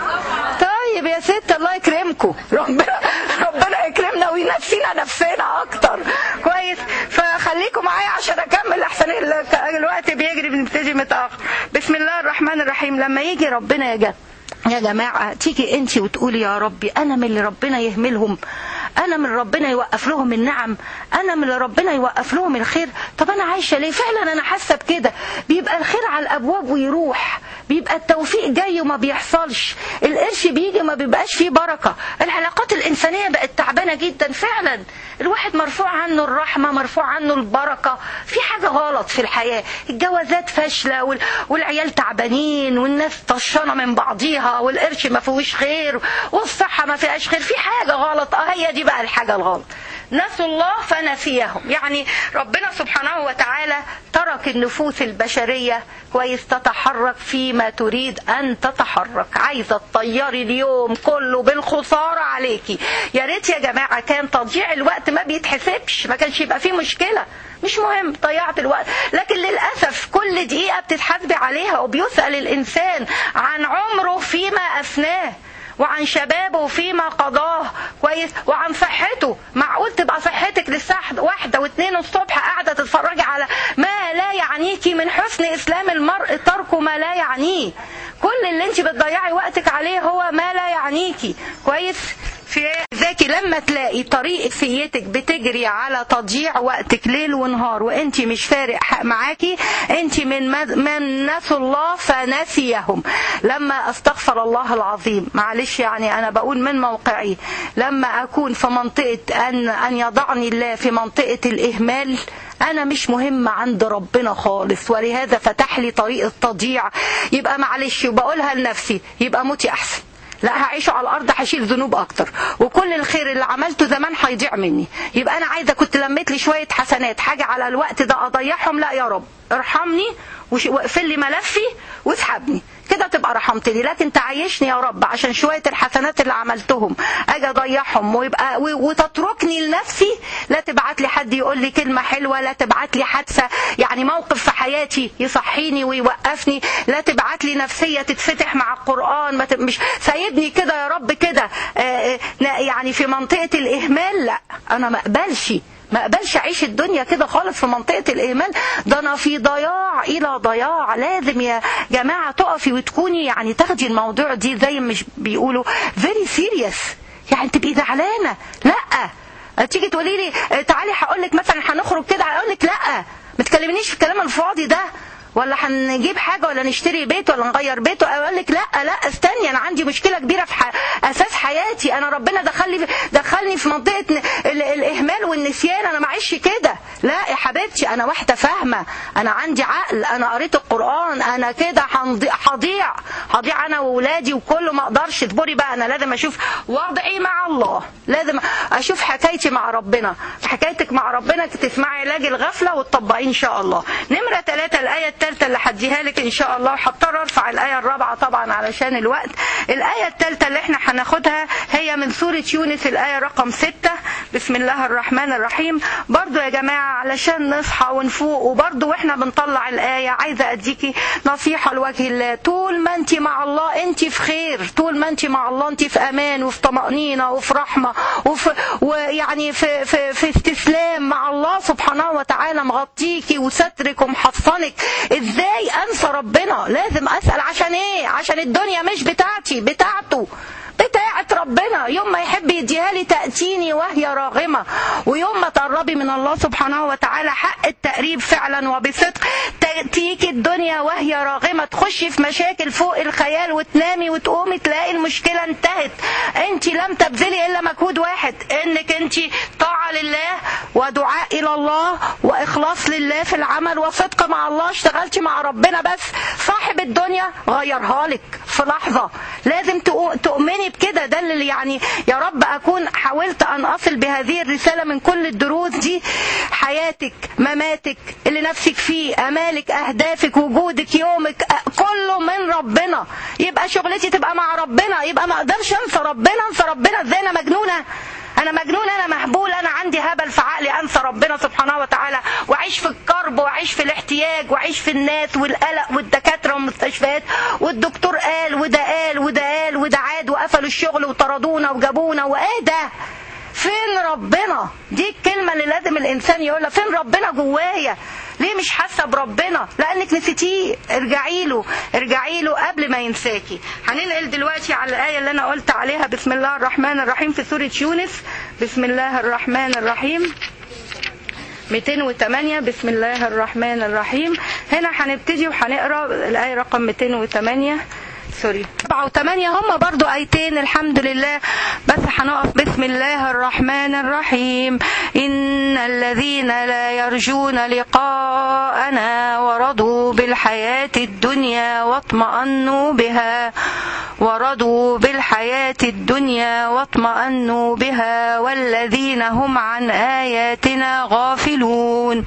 طيب يا ست الله يكرمكم ربنا ربنا يكرمنا وينسينا نفسنا اكتر كويس فخليكم معايا عشان اكمل احسن ال- الوقت بيجري بنبتدي متاخر بسم الله الرحمن الرحيم لما يجي ربنا يا جماعه يا جماعة تيجي انت وتقولي يا ربي انا من اللي ربنا يهملهم انا من ربنا يوقف لهم النعم انا من اللي ربنا يوقف لهم الخير طب انا عايشة ليه فعلا انا حاسة بكده بيبقى الخير على الابواب ويروح بيبقى التوفيق جاي وما بيحصلش القرش بيجي وما بيبقاش فيه بركة العلاقات الانسانية بقت تعبانة جدا فعلا الواحد مرفوع عنه الرحمة مرفوع عنه البركة في حاجة غلط في الحياة الجوازات فاشلة وال... والعيال تعبانين والناس طشانة من بعضيها والقرش ما فيهوش خير والصحة ما فيهاش خير في حاجة غلط اه هي دي بقى الحاجة الغلط نسوا الله فنسيهم يعني ربنا سبحانه وتعالى ترك النفوس البشرية كويس تتحرك فيما تريد أن تتحرك عايزة تطيري اليوم كله بالخسارة عليكي يا ريت يا جماعة كان تضييع الوقت ما بيتحسبش ما كانش يبقى فيه مشكلة مش مهم ضيعت الوقت لكن للأسف كل دقيقة بتتحاسبي عليها وبيسأل الإنسان عن عمره فيما أفناه وعن شبابه فيما قضاه كويس وعن صحته معقول تبقى صحتك للساعة واحدة واثنين الصبح قاعدة تتفرجي على ما لا يعنيكي من حسن إسلام المرء ترك ما لا يعنيه كل اللي انت بتضيعي وقتك عليه هو ما لا يعنيكي كويس في ذاكي لما تلاقي طريق سيتك بتجري على تضييع وقتك ليل ونهار وانت مش فارق حق معاكي انت من مد- من نسوا الله فنسيهم لما استغفر الله العظيم معلش يعني انا بقول من موقعي لما اكون في منطقه ان ان يضعني الله في منطقه الاهمال انا مش مهم عند ربنا خالص ولهذا فتح لي طريق التضييع يبقى معلش وبقولها لنفسي يبقى موتي احسن لا هعيشه على الارض هشيل ذنوب اكتر وكل الخير اللي عملته زمان هيضيع مني يبقى انا عايزه كنت لميت لي شويه حسنات حاجه على الوقت ده اضيعهم لا يا رب ارحمني وش- واقفل لي ملفي واسحبني كده تبقى رحمتني لكن تعيشني يا رب عشان شويه الحسنات اللي عملتهم اجي اضيعهم ويبقى و- وتتركني لنفسي لا تبعت لي حد يقول لي كلمه حلوه لا تبعت لي حادثه يعني موقف في حياتي يصحيني ويوقفني لا تبعت لي نفسيه تتفتح مع القران ما ت- مش سايبني كده يا رب كده آه، آه، يعني في منطقه الاهمال لا انا ما اقبلش ما اقبلش اعيش الدنيا كده خالص في منطقه الايمان ده انا في ضياع الى ضياع لازم يا جماعه تقفي وتكوني يعني تاخدي الموضوع دي زي مش بيقولوا فيري سيريس يعني تبقي زعلانه لا تيجي تقولي لي آه، تعالي هقول لك مثلا هنخرج كده هقول لك لا ما تكلمنيش في الكلام الفاضي ده ولا هنجيب حاجه ولا نشتري بيت ولا نغير بيت اقول لك لا لا استني انا عندي مشكله كبيره في ح... اساس حياتي انا ربنا دخلني دخلني في منطقه ن- ال... الاهمال والنسيان انا معيش كده لا يا حبيبتي انا واحده فاهمه انا عندي عقل انا قريت القران انا كده هنضيع هضيع هضيع انا واولادي وكله ما اقدرش اصبري بقى انا لازم اشوف وضعي مع الله لازم اشوف حكايتي مع ربنا حكايتك مع ربنا تسمعي علاج الغفله وتطبقيه ان شاء الله نمره ثلاثة الايه الثالثه اللي هديها لك ان شاء الله هضطر ارفع الايه الرابعه طبعا علشان الوقت الايه الثالثه اللي احنا هناخدها هي من سوره يونس الايه رقم ستة بسم الله الرحمن الرحيم برضو يا جماعه علشان نصحى ونفوق وبرضو واحنا بنطلع الايه عايزه اديكي نصيحه لوجه الله طول ما انت مع الله انت في خير طول ما انت مع الله انت في امان وفي طمانينه وفي رحمه وفي ويعني في في في استسلام مع الله سبحانه وتعالى مغطيكي وسترك ومحصنك ازاي انسى ربنا لازم اسال عشان ايه عشان الدنيا مش بتاعتي بتاعته بتاعه ربنا يوم ما يحب يديها لي تاتيني وهي راغمه ويوم ما تقربي من الله سبحانه وتعالى حق التقريب فعلا وبصدق تاتيك الدنيا وهي راغمه تخشي في مشاكل فوق الخيال وتنامي وتقومي تلاقي المشكله انتهت انت لم تبذلي الا مجهود واحد انك انت طاعه لله ودعاء الى الله واخلاص لله في العمل وصدق مع الله اشتغلتي مع ربنا بس صاحب الدنيا غيرها لك في لحظه لازم تؤ- تؤمني بكده ده اللي يعني يا رب اكون حاولت ان اصل بهذه الرساله من كل الدروس دي حياتك مماتك اللي نفسك فيه امالك اهدافك وجودك يومك أ- كله من ربنا يبقى شغلتي تبقى مع ربنا يبقى ما اقدرش انسى ربنا انسى ربنا ازاي انا مجنونه انا مجنون انا مهبول انا عندي هبل في عقلي انسى ربنا سبحانه وتعالى واعيش في الكرب واعيش في الاحتياج واعيش في الناس والقلق والدكاتره والمستشفيات والدكتور قال وده قال وده قال وده عاد وقفلوا الشغل وطردونا وجابونا وايه ده فين ربنا دي الكلمه اللي لازم الانسان يقولها فين ربنا جوايا ليه مش حاسه بربنا لانك نسيتيه ارجعي له ارجعي له قبل ما ينساكي هننقل دلوقتي على الايه اللي انا قلت عليها بسم الله الرحمن الرحيم في سوره يونس بسم الله الرحمن الرحيم 208 بسم الله الرحمن الرحيم هنا هنبتدي وهنقرا الايه رقم 208 سوري 7 و8 هم برضو ايتين الحمد لله بس هنقف بسم الله الرحمن الرحيم ان الذين لا يرجون لقاءنا ورضوا بالحياة الدنيا واطمأنوا بها ورضوا بالحياة الدنيا واطمأنوا بها والذين هم عن آياتنا غافلون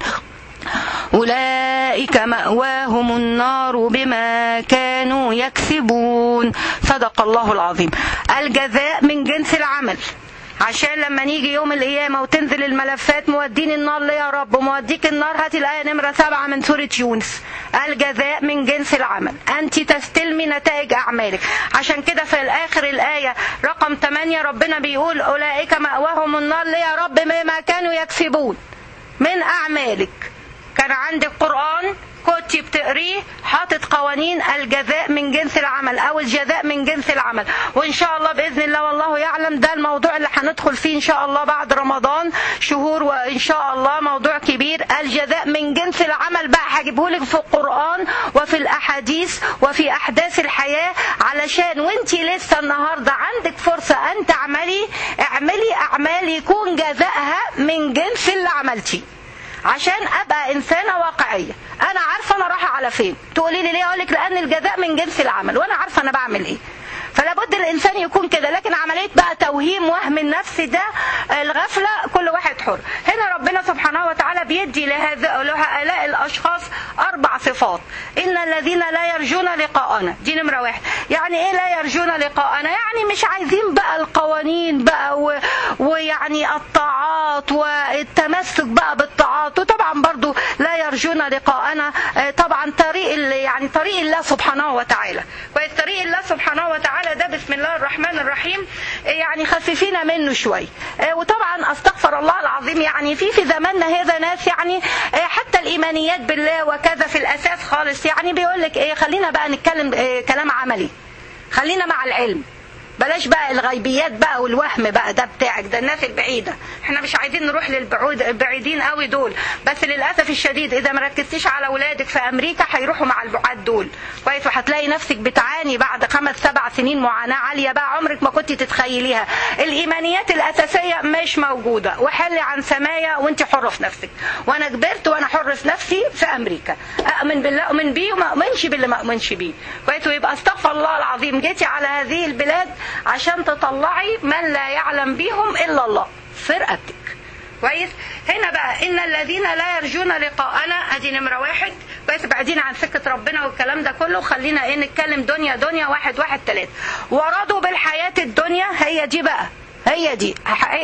أولئك مأواهم النار بما كانوا يكسبون صدق الله العظيم الجزاء من جنس العمل عشان لما نيجي يوم القيامة وتنزل الملفات موديني النار ليه يا رب موديك النار هاتي الآية نمرة سبعة من سورة يونس الجزاء من جنس العمل أنت تستلمي نتائج أعمالك عشان كده في الآخر الآية رقم 8 ربنا بيقول أولئك مأواهم النار ليه يا رب بما كانوا يكسبون من أعمالك كان عندك قرآن كنت بتقريه حاطط قوانين الجزاء من جنس العمل او الجزاء من جنس العمل وان شاء الله باذن الله والله يعلم ده الموضوع اللي هندخل فيه ان شاء الله بعد رمضان شهور وان شاء الله موضوع كبير الجزاء من جنس العمل بقى هجيبه لك في القران وفي الاحاديث وفي احداث الحياه علشان وانت لسه النهارده عندك فرصه ان تعملي اعملي اعمال يكون جزاءها من جنس اللي عملتيه عشان ابقى انسانه واقعيه انا عارفه انا رايحه على فين تقولي لي ليه اقول لك لان الجزاء من جنس العمل وانا عارفه انا بعمل ايه فلا بد الانسان يكون كده لكن عمليه بقى توهيم وهم النفس ده الغفله كل واحد حر هنا ربنا سبحانه وتعالى بيدي لهذا لهؤلاء الاشخاص اربع صفات ان الذين لا يرجون لقاءنا دي نمره واحد يعني ايه لا يرجون لقاءنا يعني مش عايزين بقى القوانين بقى و... ويعني الطاعات والتمسك بقى بالطاعات وطبعا برضو لا يرجون لقاءنا طبعا طريق يعني طريق الله سبحانه وتعالى طريق الله سبحانه وتعالى ده بسم الله الرحمن الرحيم يعني خففينا منه شوي وطبعا استغفر الله العظيم يعني في في زماننا هذا ناس يعني حتى الايمانيات بالله وكذا في الاساس خالص يعني بيقول لك ايه خلينا بقى نتكلم كلام عملي خلينا مع العلم بلاش بقى الغيبيات بقى والوهم بقى ده بتاعك ده الناس البعيدة احنا مش عايزين نروح للبعود البعيدين قوي دول بس للأسف الشديد إذا ما ركزتيش على أولادك في أمريكا هيروحوا مع البعاد دول كويس وهتلاقي نفسك بتعاني بعد خمس سبع سنين معاناة عالية بقى عمرك ما كنت تتخيليها الإيمانيات الأساسية مش موجودة وحلي عن سمايا وانت حرة في نفسك وأنا كبرت وأنا حر في نفسي في أمريكا أؤمن بالله أؤمن بيه وما أؤمنش باللي ما أؤمنش بيه كويس ويبقى استغفر الله العظيم جيتي على هذه البلاد عشان تطلعي من لا يعلم بهم الا الله في رقبتك كويس هنا بقى ان الذين لا يرجون لقاءنا ادي نمره واحد بس بعدين عن سكه ربنا والكلام ده كله خلينا ايه نتكلم دنيا دنيا واحد واحد ثلاثه ورضوا بالحياه الدنيا هي دي بقى هي دي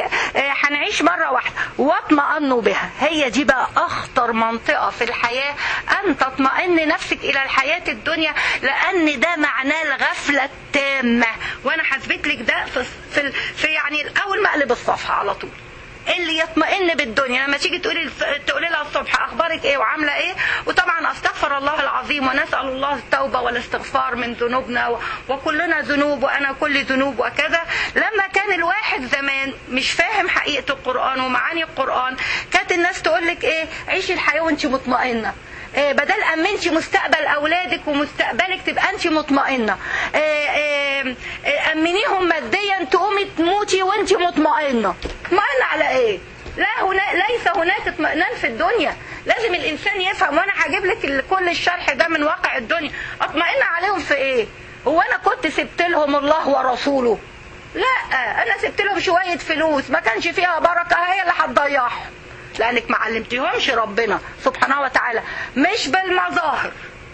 هنعيش مرة واحدة واطمأنوا بها هي دي بقى أخطر منطقة في الحياة أن تطمئن نفسك إلى الحياة الدنيا لأن ده معناه الغفلة التامة وأنا هثبت لك ده في, في, في يعني أول ما أقلب الصفحة على طول اللي يطمئن بالدنيا لما تيجي تقولي تقولي لها الصبح اخبارك ايه وعامله ايه وطبعا استغفر الله العظيم ونسال الله التوبه والاستغفار من ذنوبنا و- وكلنا ذنوب وانا كل ذنوب وكذا لما كان الواحد زمان مش فاهم حقيقه القران ومعاني القران كانت الناس تقول لك ايه عيشي الحياه وانت مطمئنه إيه، بدل امنتي مستقبل اولادك ومستقبلك تبقى انت مطمئنه إيه، إيه، إيه، امنيهم ماديا تقومي تموتي وانت مطمئنه مطمئنه على ايه لا هنا ليس هناك اطمئنان في الدنيا لازم الانسان يفهم وانا هجيب لك ال- كل الشرح ده من واقع الدنيا اطمئن عليهم في ايه هو انا كنت سبت لهم الله ورسوله لا انا سبت لهم شويه فلوس ما كانش فيها بركه هي اللي هتضيعهم لانك ما علمتيهمش ربنا سبحانه وتعالى مش بالمظاهر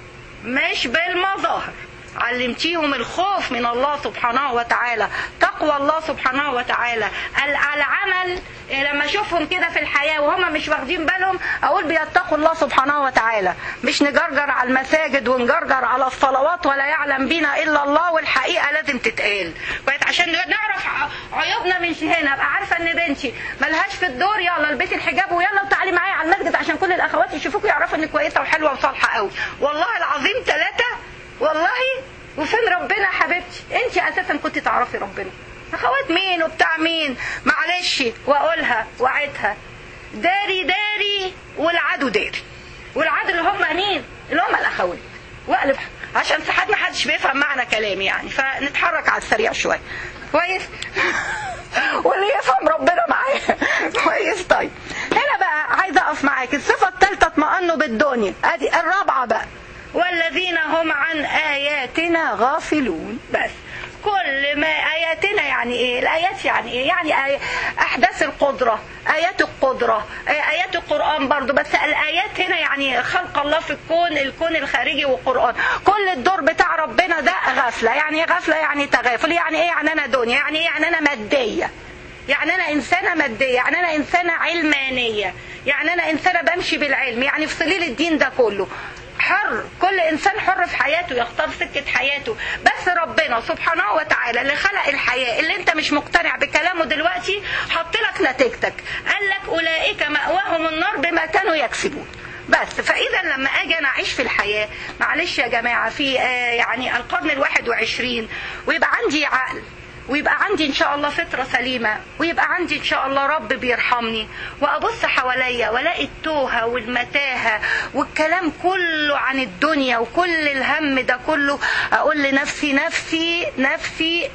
مش بالمظاهر علمتيهم الخوف من الله سبحانه وتعالى تقوى الله سبحانه وتعالى ال- العمل إيه، لما اشوفهم كده في الحياه وهم مش واخدين بالهم اقول بيتقوا الله سبحانه وتعالى مش نجرجر على المساجد ونجرجر على الصلوات ولا يعلم بنا الا الله والحقيقه لازم تتقال كويس عشان نعرف ع- عيوبنا من هنا ابقى عارفه ان بنتي ملهاش في الدور يلا البسي الحجاب ويلا وتعالي معايا على المسجد عشان كل الاخوات يشوفوك يعرفوا انك كويسه وحلوه وصالحه قوي والله العظيم ثلاثه والله وفين ربنا يا حبيبتي انت اساسا كنت تعرفي ربنا اخوات مين وبتاع مين معلش واقولها واعدها داري داري والعدو داري والعدو اللي هم مين اللي هم الاخوات واقلب عشان ساعات ما حدش بيفهم معنى كلامي يعني فنتحرك على السريع شويه كويس واللي يفهم ربنا معايا كويس طيب هنا بقى عايزه اقف معاك الصفه الثالثه اطمئنوا بالدنيا ادي الرابعه بقى والذين هم عن آياتنا غافلون بس كل ما آياتنا يعني إيه الآيات يعني إيه يعني آي... أحداث القدرة آيات القدرة آيات القرآن برضو بس الآيات هنا يعني خلق الله في الكون الكون الخارجي والقرآن كل الدور بتاع ربنا ده غفلة يعني إيه غفلة يعني تغافل يعني إيه يعني أنا دنيا يعني إيه يعني أنا مادية يعني انا انسانه ماديه يعني انا انسانه علمانيه يعني انا انسانه بمشي بالعلم يعني في صليل الدين ده كله حر كل انسان حر في حياته يختار سكه حياته بس ربنا سبحانه وتعالى اللي خلق الحياه اللي انت مش مقتنع بكلامه دلوقتي حط لك نتيجتك قال لك اولئك ماواهم النار بما كانوا يكسبون بس فاذا لما اجي انا اعيش في الحياه معلش يا جماعه في آه يعني القرن الواحد وعشرين ويبقى عندي عقل ويبقى عندي ان شاء الله فطره سليمه ويبقى عندي ان شاء الله رب بيرحمني وابص حواليا والاقي التوهه والمتاهه والكلام كله عن الدنيا وكل الهم ده كله اقول لنفسي نفسي نفسي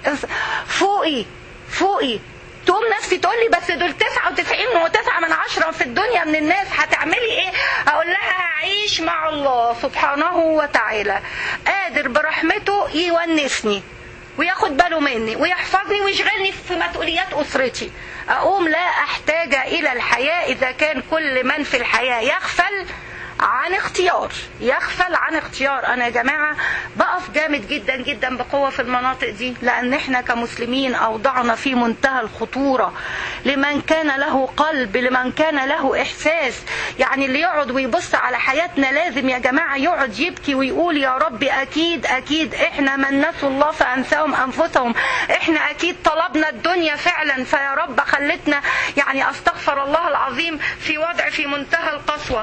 فوقي فوقي تقوم نفسي تقول لي بس دول 99 و9 من عشرة في الدنيا من الناس هتعملي ايه اقول لها هعيش مع الله سبحانه وتعالى قادر برحمته يونسني وياخد باله مني ويحفظني ويشغلني في مسؤوليات اسرتي اقوم لا احتاج الى الحياه اذا كان كل من في الحياه يغفل عن اختيار يغفل عن اختيار انا يا جماعه بقف جامد جدا جدا بقوه في المناطق دي لان احنا كمسلمين اوضعنا في منتهى الخطوره لمن كان له قلب لمن كان له احساس يعني اللي يقعد ويبص على حياتنا لازم يا جماعه يقعد يبكي ويقول يا رب اكيد اكيد احنا من نسوا الله فانساهم انفسهم احنا اكيد طلبنا الدنيا فعلا فيا رب خلتنا يعني استغفر الله العظيم في وضع في منتهى القسوه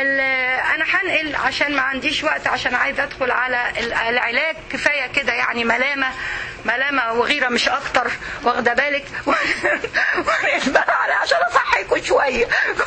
انا هنقل عشان ما عنديش وقت عشان عايز ادخل على العلاج كفايه كده يعني ملامه ملامه وغيره مش اكتر واخده بالك على عشان اصحيكوا شويه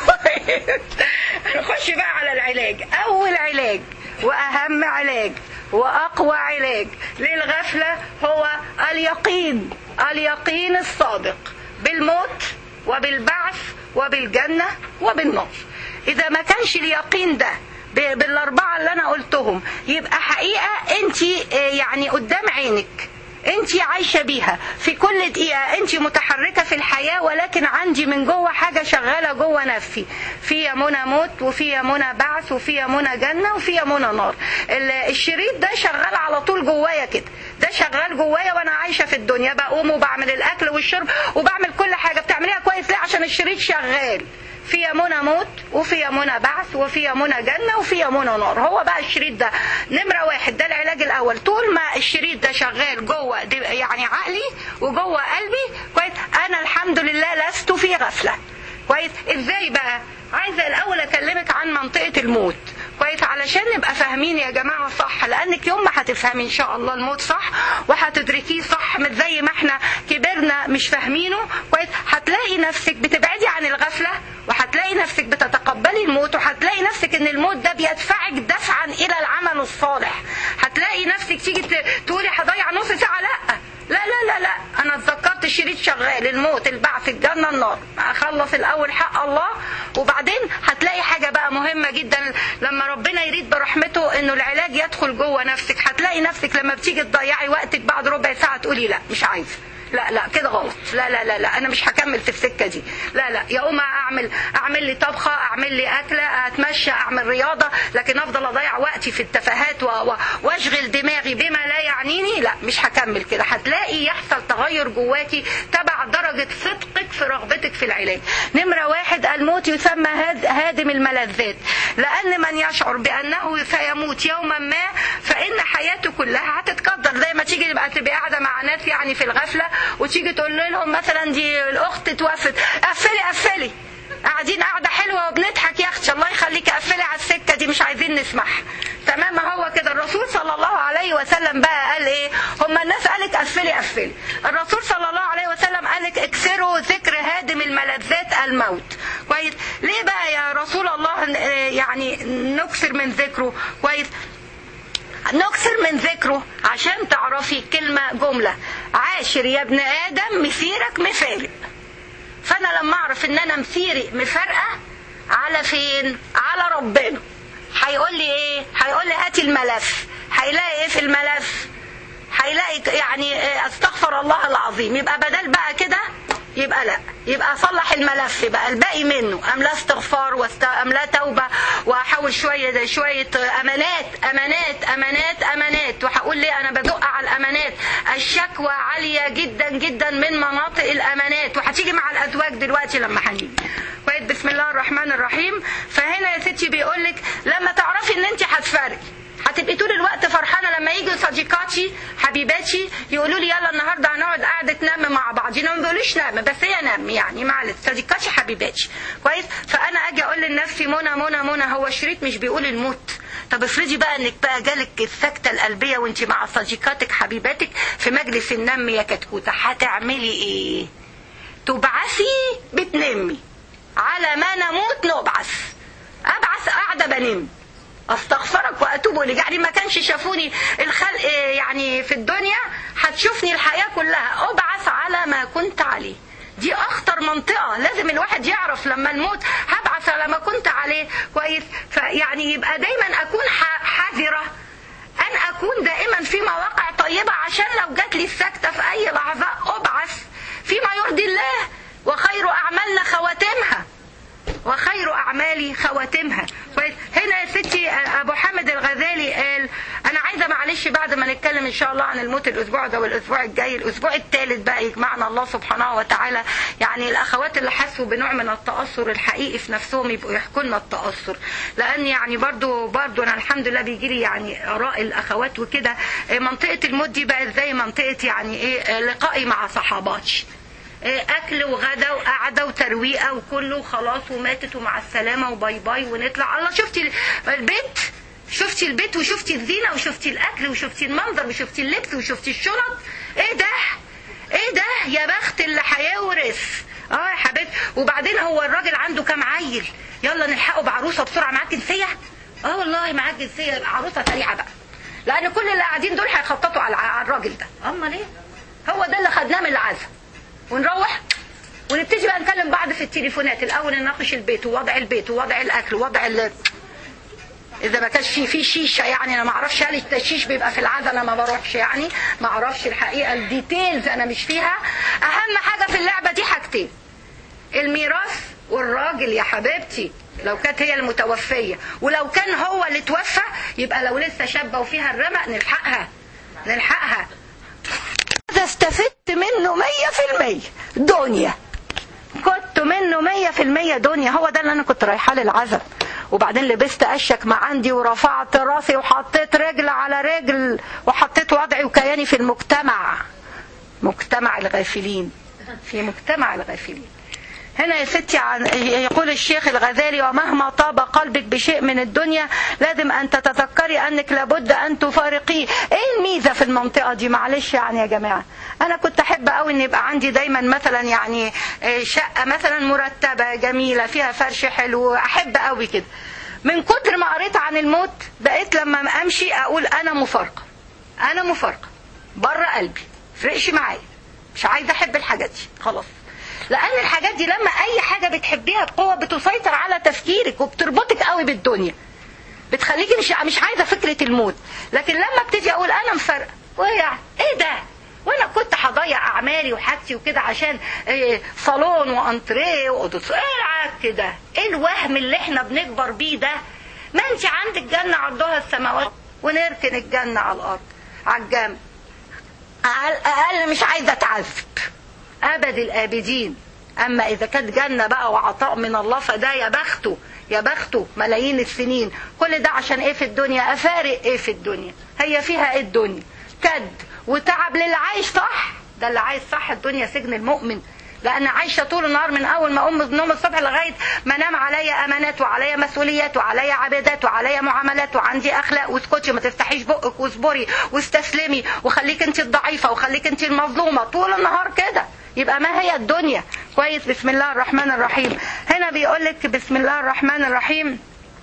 نخش بقى على العلاج اول علاج واهم علاج واقوى علاج للغفله هو اليقين اليقين الصادق بالموت وبالبعث وبالجنه وبالنار اذا ما كانش اليقين ده بالاربعه اللي انا قلتهم يبقى حقيقه انت يعني قدام عينك انت عايشه بيها في كل دقيقه انت متحركه في الحياه ولكن عندي من جوه حاجه شغاله جوه نفسي في منى موت وفي منى بعث وفي منى جنه وفي منى نار الشريط ده شغال على طول جوايا كده ده شغال جوايا وانا عايشه في الدنيا بقوم وبعمل الاكل والشرب وبعمل كل حاجه بتعمليها كويس ليه عشان الشريط شغال في منى موت وفي منى بعث وفي منى جنة وفي منى نار هو بقى الشريط ده نمرة واحد ده العلاج الأول طول ما الشريط ده شغال جوه يعني عقلي وجوه قلبي كويس أنا الحمد لله لست في غفلة كويس ازاي بقى عايزه الاول اكلمك عن منطقه الموت كويس علشان نبقى فاهمين يا جماعه صح لانك يوم ما هتفهمي ان شاء الله الموت صح وهتدركيه صح مش زي ما احنا كبرنا مش فاهمينه كويس هتلاقي نفسك بتبعدي عن الغفله وهتلاقي نفسك بتتقبلي الموت وهتلاقي نفسك ان الموت ده بيدفعك دفعا الى العمل الصالح هتلاقي نفسك تيجي تقولي هضيع نص ساعه لا لا لا لا لا انا اتذكرت الشريط شغال الموت البعث الجنه النار اخلص الاول حق الله وبعدين هتلاقي حاجه بقى مهمه جدا لما ربنا يريد برحمته انه العلاج يدخل جوه نفسك هتلاقي نفسك لما بتيجي تضيعي وقتك بعد ربع ساعه تقولي لا مش عايزه لا لا كده غلط لا لا لا لا انا مش هكمل في السكه دي لا لا يا اما اعمل اعمل لي طبخه اعمل لي اكله اتمشى اعمل رياضه لكن افضل اضيع وقتي في التفاهات و... و... واشغل دماغي بما لا يعنيني لا مش هكمل كده هتلاقي يحصل تغير جواكي تبع درجه صدقك في رغبتك في العلاج نمره واحد الموت يسمى هاد... هادم الملذات لان من يشعر بانه سيموت يوما ما فان حياته كلها هتتقدر زي ما تيجي تبقى تبقى قاعده مع ناس يعني في الغفله وتيجي تقول لهم مثلا دي الاخت توفت قفلي قفلي قاعدين قاعده حلوه وبنضحك يا اختي الله يخليكي قفلي على السكه دي مش عايزين نسمعها تمام هو كده الرسول صلى الله عليه وسلم بقى قال ايه هم الناس قالت قفلي قفلي الرسول صلى الله عليه وسلم قال لك اكسروا ذكر هادم الملذات الموت كويس ليه بقى يا رسول الله يعني نكسر من ذكره كويس نكسر من ذكره عشان تعرفي كلمة جملة عاشر يا ابن آدم مسيرك مفارق فأنا لما أعرف إن أنا مسيري مفارقة على فين؟ على ربنا هيقول لي إيه؟ هيقول لي هاتي الملف هيلاقي إيه في الملف؟ هيلاقي يعني استغفر الله العظيم يبقى بدل بقى كده يبقى لا يبقى اصلح الملف بقى الباقي منه ام لا استغفار واست... ام لا توبه واحاول شويه شويه امانات امانات امانات امانات وهقول ليه انا بدق على الامانات الشكوى عاليه جدا جدا من مناطق الامانات وهتيجي مع الازواج دلوقتي لما هنيجي كويس بسم الله الرحمن الرحيم فهنا يا ستي بيقول لك لما تعرفي ان انت هتفرقي هتبقي طول الوقت فرحانه لما يجوا صديقاتي حبيباتي يقولوا لي يلا النهارده هنقعد قعده نام مع بعضينا ما بيقولوش نام بس هي نام يعني معلش صديقاتي حبيباتي كويس فانا اجي اقول لنفسي منى منى منى هو الشريط مش بيقول الموت طب افرضي بقى انك بقى جالك السكته القلبيه وانت مع صديقاتك حبيباتك في مجلس النم يا كتكوته هتعملي ايه؟ تبعثي بتنمي على ما نموت نبعث ابعث قاعده بنم استغفرك واتوب اليك يعني ما كانش شافوني الخلق يعني في الدنيا هتشوفني الحياه كلها ابعث على ما كنت عليه دي اخطر منطقه لازم الواحد يعرف لما الموت هبعث على ما كنت عليه كويس فيعني يبقى دايما اكون حذره ان اكون دائما في مواقع طيبه عشان لو جات لي السكته في اي لحظه ابعث فيما يرضي الله وخير اعمالنا خواتمها وخير اعمالي خواتمها كويس هنا يا ستي ابو حامد الغزالي قال انا عايزه معلش بعد ما نتكلم ان شاء الله عن الموت الاسبوع ده والاسبوع الجاي الاسبوع الثالث بقى يجمعنا الله سبحانه وتعالى يعني الاخوات اللي حسوا بنوع من التاثر الحقيقي في نفسهم يبقوا يحكوا لنا التاثر لان يعني برضو برضو انا الحمد لله بيجي لي يعني اراء الاخوات وكده منطقه الموت دي بقت زي منطقه يعني ايه لقائي مع صحاباتي اكل وغدا وقعده وترويقه وكله خلاص وماتت ومع السلامه وباي باي ونطلع الله شفتي البيت شفتي البيت وشفتي الزينه وشفتي الاكل وشفتي المنظر وشفتي اللبس وشفتي الشنط ايه ده ايه ده يا بخت اللي هيورث اه يا حبيبتي وبعدين هو الراجل عنده كام عيل يلا نلحقه بعروسه بسرعه معاك جنسيه اه والله معاك جنسيه عروسه سريعه بقى لان كل اللي قاعدين دول هيخططوا على الراجل ده امال ايه هو ده اللي خدناه من العزم ونروح ونبتدي بقى نكلم بعض في التليفونات الاول نناقش البيت ووضع البيت ووضع الاكل ووضع ال... اذا ما كانش في في شيشه يعني انا ما اعرفش هل التشيش بيبقى في العاده انا ما بروحش يعني ما اعرفش الحقيقه الديتيلز انا مش فيها اهم حاجه في اللعبه دي حاجتين الميراث والراجل يا حبيبتي لو كانت هي المتوفيه ولو كان هو اللي توفى يبقى لو لسه شابه وفيها الرمق نلحقها نلحقها هذا استفدت منه مية في المية دنيا كنت منه مية في المية دنيا هو ده اللي أنا كنت رايحة للعزم وبعدين لبست أشك ما عندي ورفعت راسي وحطيت رجل على رجل وحطيت وضعي وكياني في المجتمع مجتمع الغافلين في مجتمع الغافلين هنا يا ستي عن يقول الشيخ الغزالي ومهما طاب قلبك بشيء من الدنيا لازم ان تتذكري انك لابد ان تفارقيه ايه الميزه في المنطقه دي معلش يعني يا جماعه انا كنت احب قوي ان يبقى عندي دايما مثلا يعني شقه مثلا مرتبه جميله فيها فرش حلو احب قوي كده من كتر ما قريت عن الموت بقيت لما امشي اقول انا مفارقه انا مفارقه بره قلبي فرقش معايا مش عايزه احب الحاجات دي خلاص لان الحاجات دي لما اي حاجه بتحبيها بقوه بتسيطر على تفكيرك وبتربطك قوي بالدنيا بتخليكي مش مش عايزه فكره الموت لكن لما ابتدي اقول انا مفرقه ويعني ايه ده وانا كنت هضيع اعمالي وحاجتي وكده عشان إيه صالون وانتريه واوضه ايه العك كده ايه الوهم اللي احنا بنكبر بيه ده ما انت عندك جنه عرضها السماوات ونركن الجنه على الارض على الجنب على الاقل مش عايزه اتعذب ابد الابدين اما اذا كانت جنه بقى وعطاء من الله فده يا بخته يا بخته ملايين السنين كل ده عشان ايه في الدنيا افارق ايه في الدنيا هي فيها ايه الدنيا كد وتعب للي عايش صح ده اللي عايش صح الدنيا سجن المؤمن لان عايشه طول النهار من اول ما اقوم من النوم الصبح لغايه ما انام عليا امانات وعليا مسؤوليات وعليا عبادات وعليا معاملات وعندي اخلاق واسكتي ما تفتحيش بقك واصبري واستسلمي وخليك انت الضعيفه وخليك انت المظلومه طول النهار كده يبقى ما هي الدنيا كويس بسم الله الرحمن الرحيم هنا بيقول لك بسم الله الرحمن الرحيم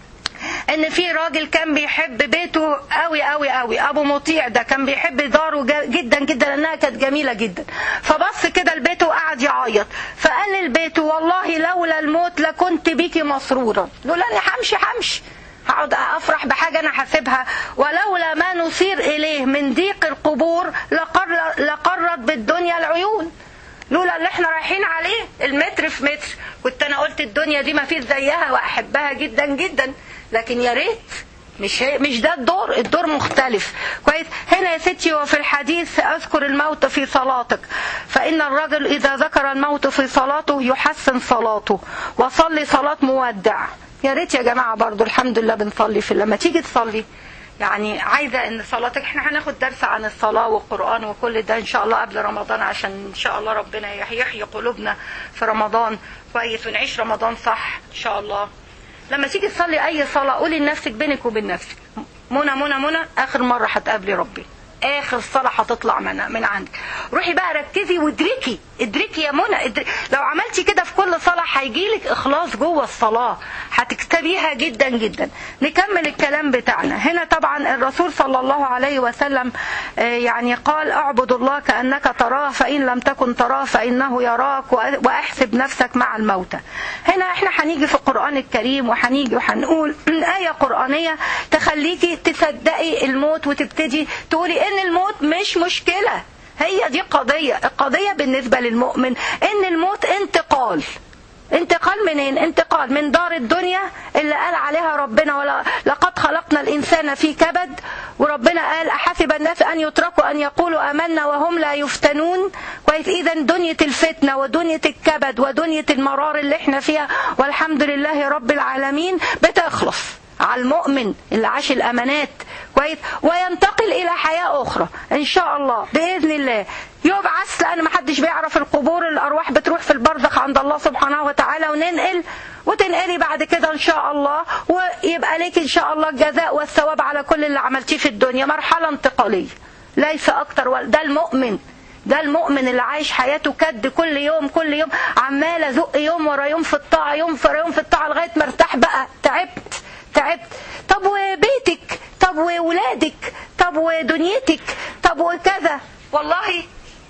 ان في راجل كان بيحب بيته قوي قوي قوي ابو مطيع ده كان بيحب داره جدا جدا لانها كانت جميله جدا فبص كده لبيته وقعد يعيط فقال لبيته والله لولا الموت لكنت بيكي مسرورا لولا اني همشي همشي هقعد افرح بحاجه انا حاسبها ولولا ما نصير اليه من ضيق القبور لقر لقرت بالدنيا العيون لولا اللي احنا رايحين عليه المتر في متر كنت انا قلت الدنيا دي ما فيش زيها واحبها جدا جدا لكن يا ريت مش هي مش ده الدور الدور مختلف كويس هنا يا ستي وفي الحديث اذكر الموت في صلاتك فان الرجل اذا ذكر الموت في صلاته يحسن صلاته وصلي صلاه مودع يا ريت يا جماعه برضو الحمد لله بنصلي في لما تيجي تصلي يعني عايزه ان صلاتك احنا هناخد درس عن الصلاه والقران وكل ده ان شاء الله قبل رمضان عشان ان شاء الله ربنا يحيي قلوبنا في رمضان كويس ونعيش رمضان صح ان شاء الله لما تيجي تصلي اي صلاه قولي لنفسك بينك وبين نفسك منى منى منى اخر مره هتقابلي ربي اخر صلاه هتطلع من من عندك روحي بقى ركزي وادركي ادركي يا منى ادركي. لو عملتي كده في كل صلاه هيجيلك اخلاص جوه الصلاه هتكتبيها جدا جدا نكمل الكلام بتاعنا هنا طبعا الرسول صلى الله عليه وسلم يعني قال اعبد الله كانك تراه فان لم تكن تراه فانه يراك واحسب نفسك مع الموتى هنا احنا هنيجي في القران الكريم وهنيجي وهنقول ايه قرانيه تخليكي تصدقي الموت وتبتدي تقولي ان الموت مش مشكله هي دي قضية القضية بالنسبة للمؤمن ان الموت انتقال انتقال منين انتقال من دار الدنيا اللي قال عليها ربنا ولا لقد خلقنا الانسان في كبد وربنا قال احسب الناس ان يتركوا ان يقولوا امنا وهم لا يفتنون كويس اذا دنيا الفتنه ودنيا الكبد ودنيا المرار اللي احنا فيها والحمد لله رب العالمين بتخلص على المؤمن اللي عاش الامانات كويس وينتقل الى حياه اخرى ان شاء الله باذن الله يبعث لان ما حدش بيعرف القبور الارواح بتروح في البرزخ عند الله سبحانه وتعالى وننقل وتنقلي بعد كده ان شاء الله ويبقى لك ان شاء الله الجزاء والثواب على كل اللي عملتيه في الدنيا مرحله انتقاليه ليس اكتر ولا ده المؤمن ده المؤمن اللي عايش حياته كد كل يوم كل يوم عمال ازق يوم ورا يوم في الطاعه يوم ورا يوم في الطاعه لغايه ما ارتاح بقى تعبت تعبت طب وبيتك طب وولادك طب ودنيتك طب وكذا والله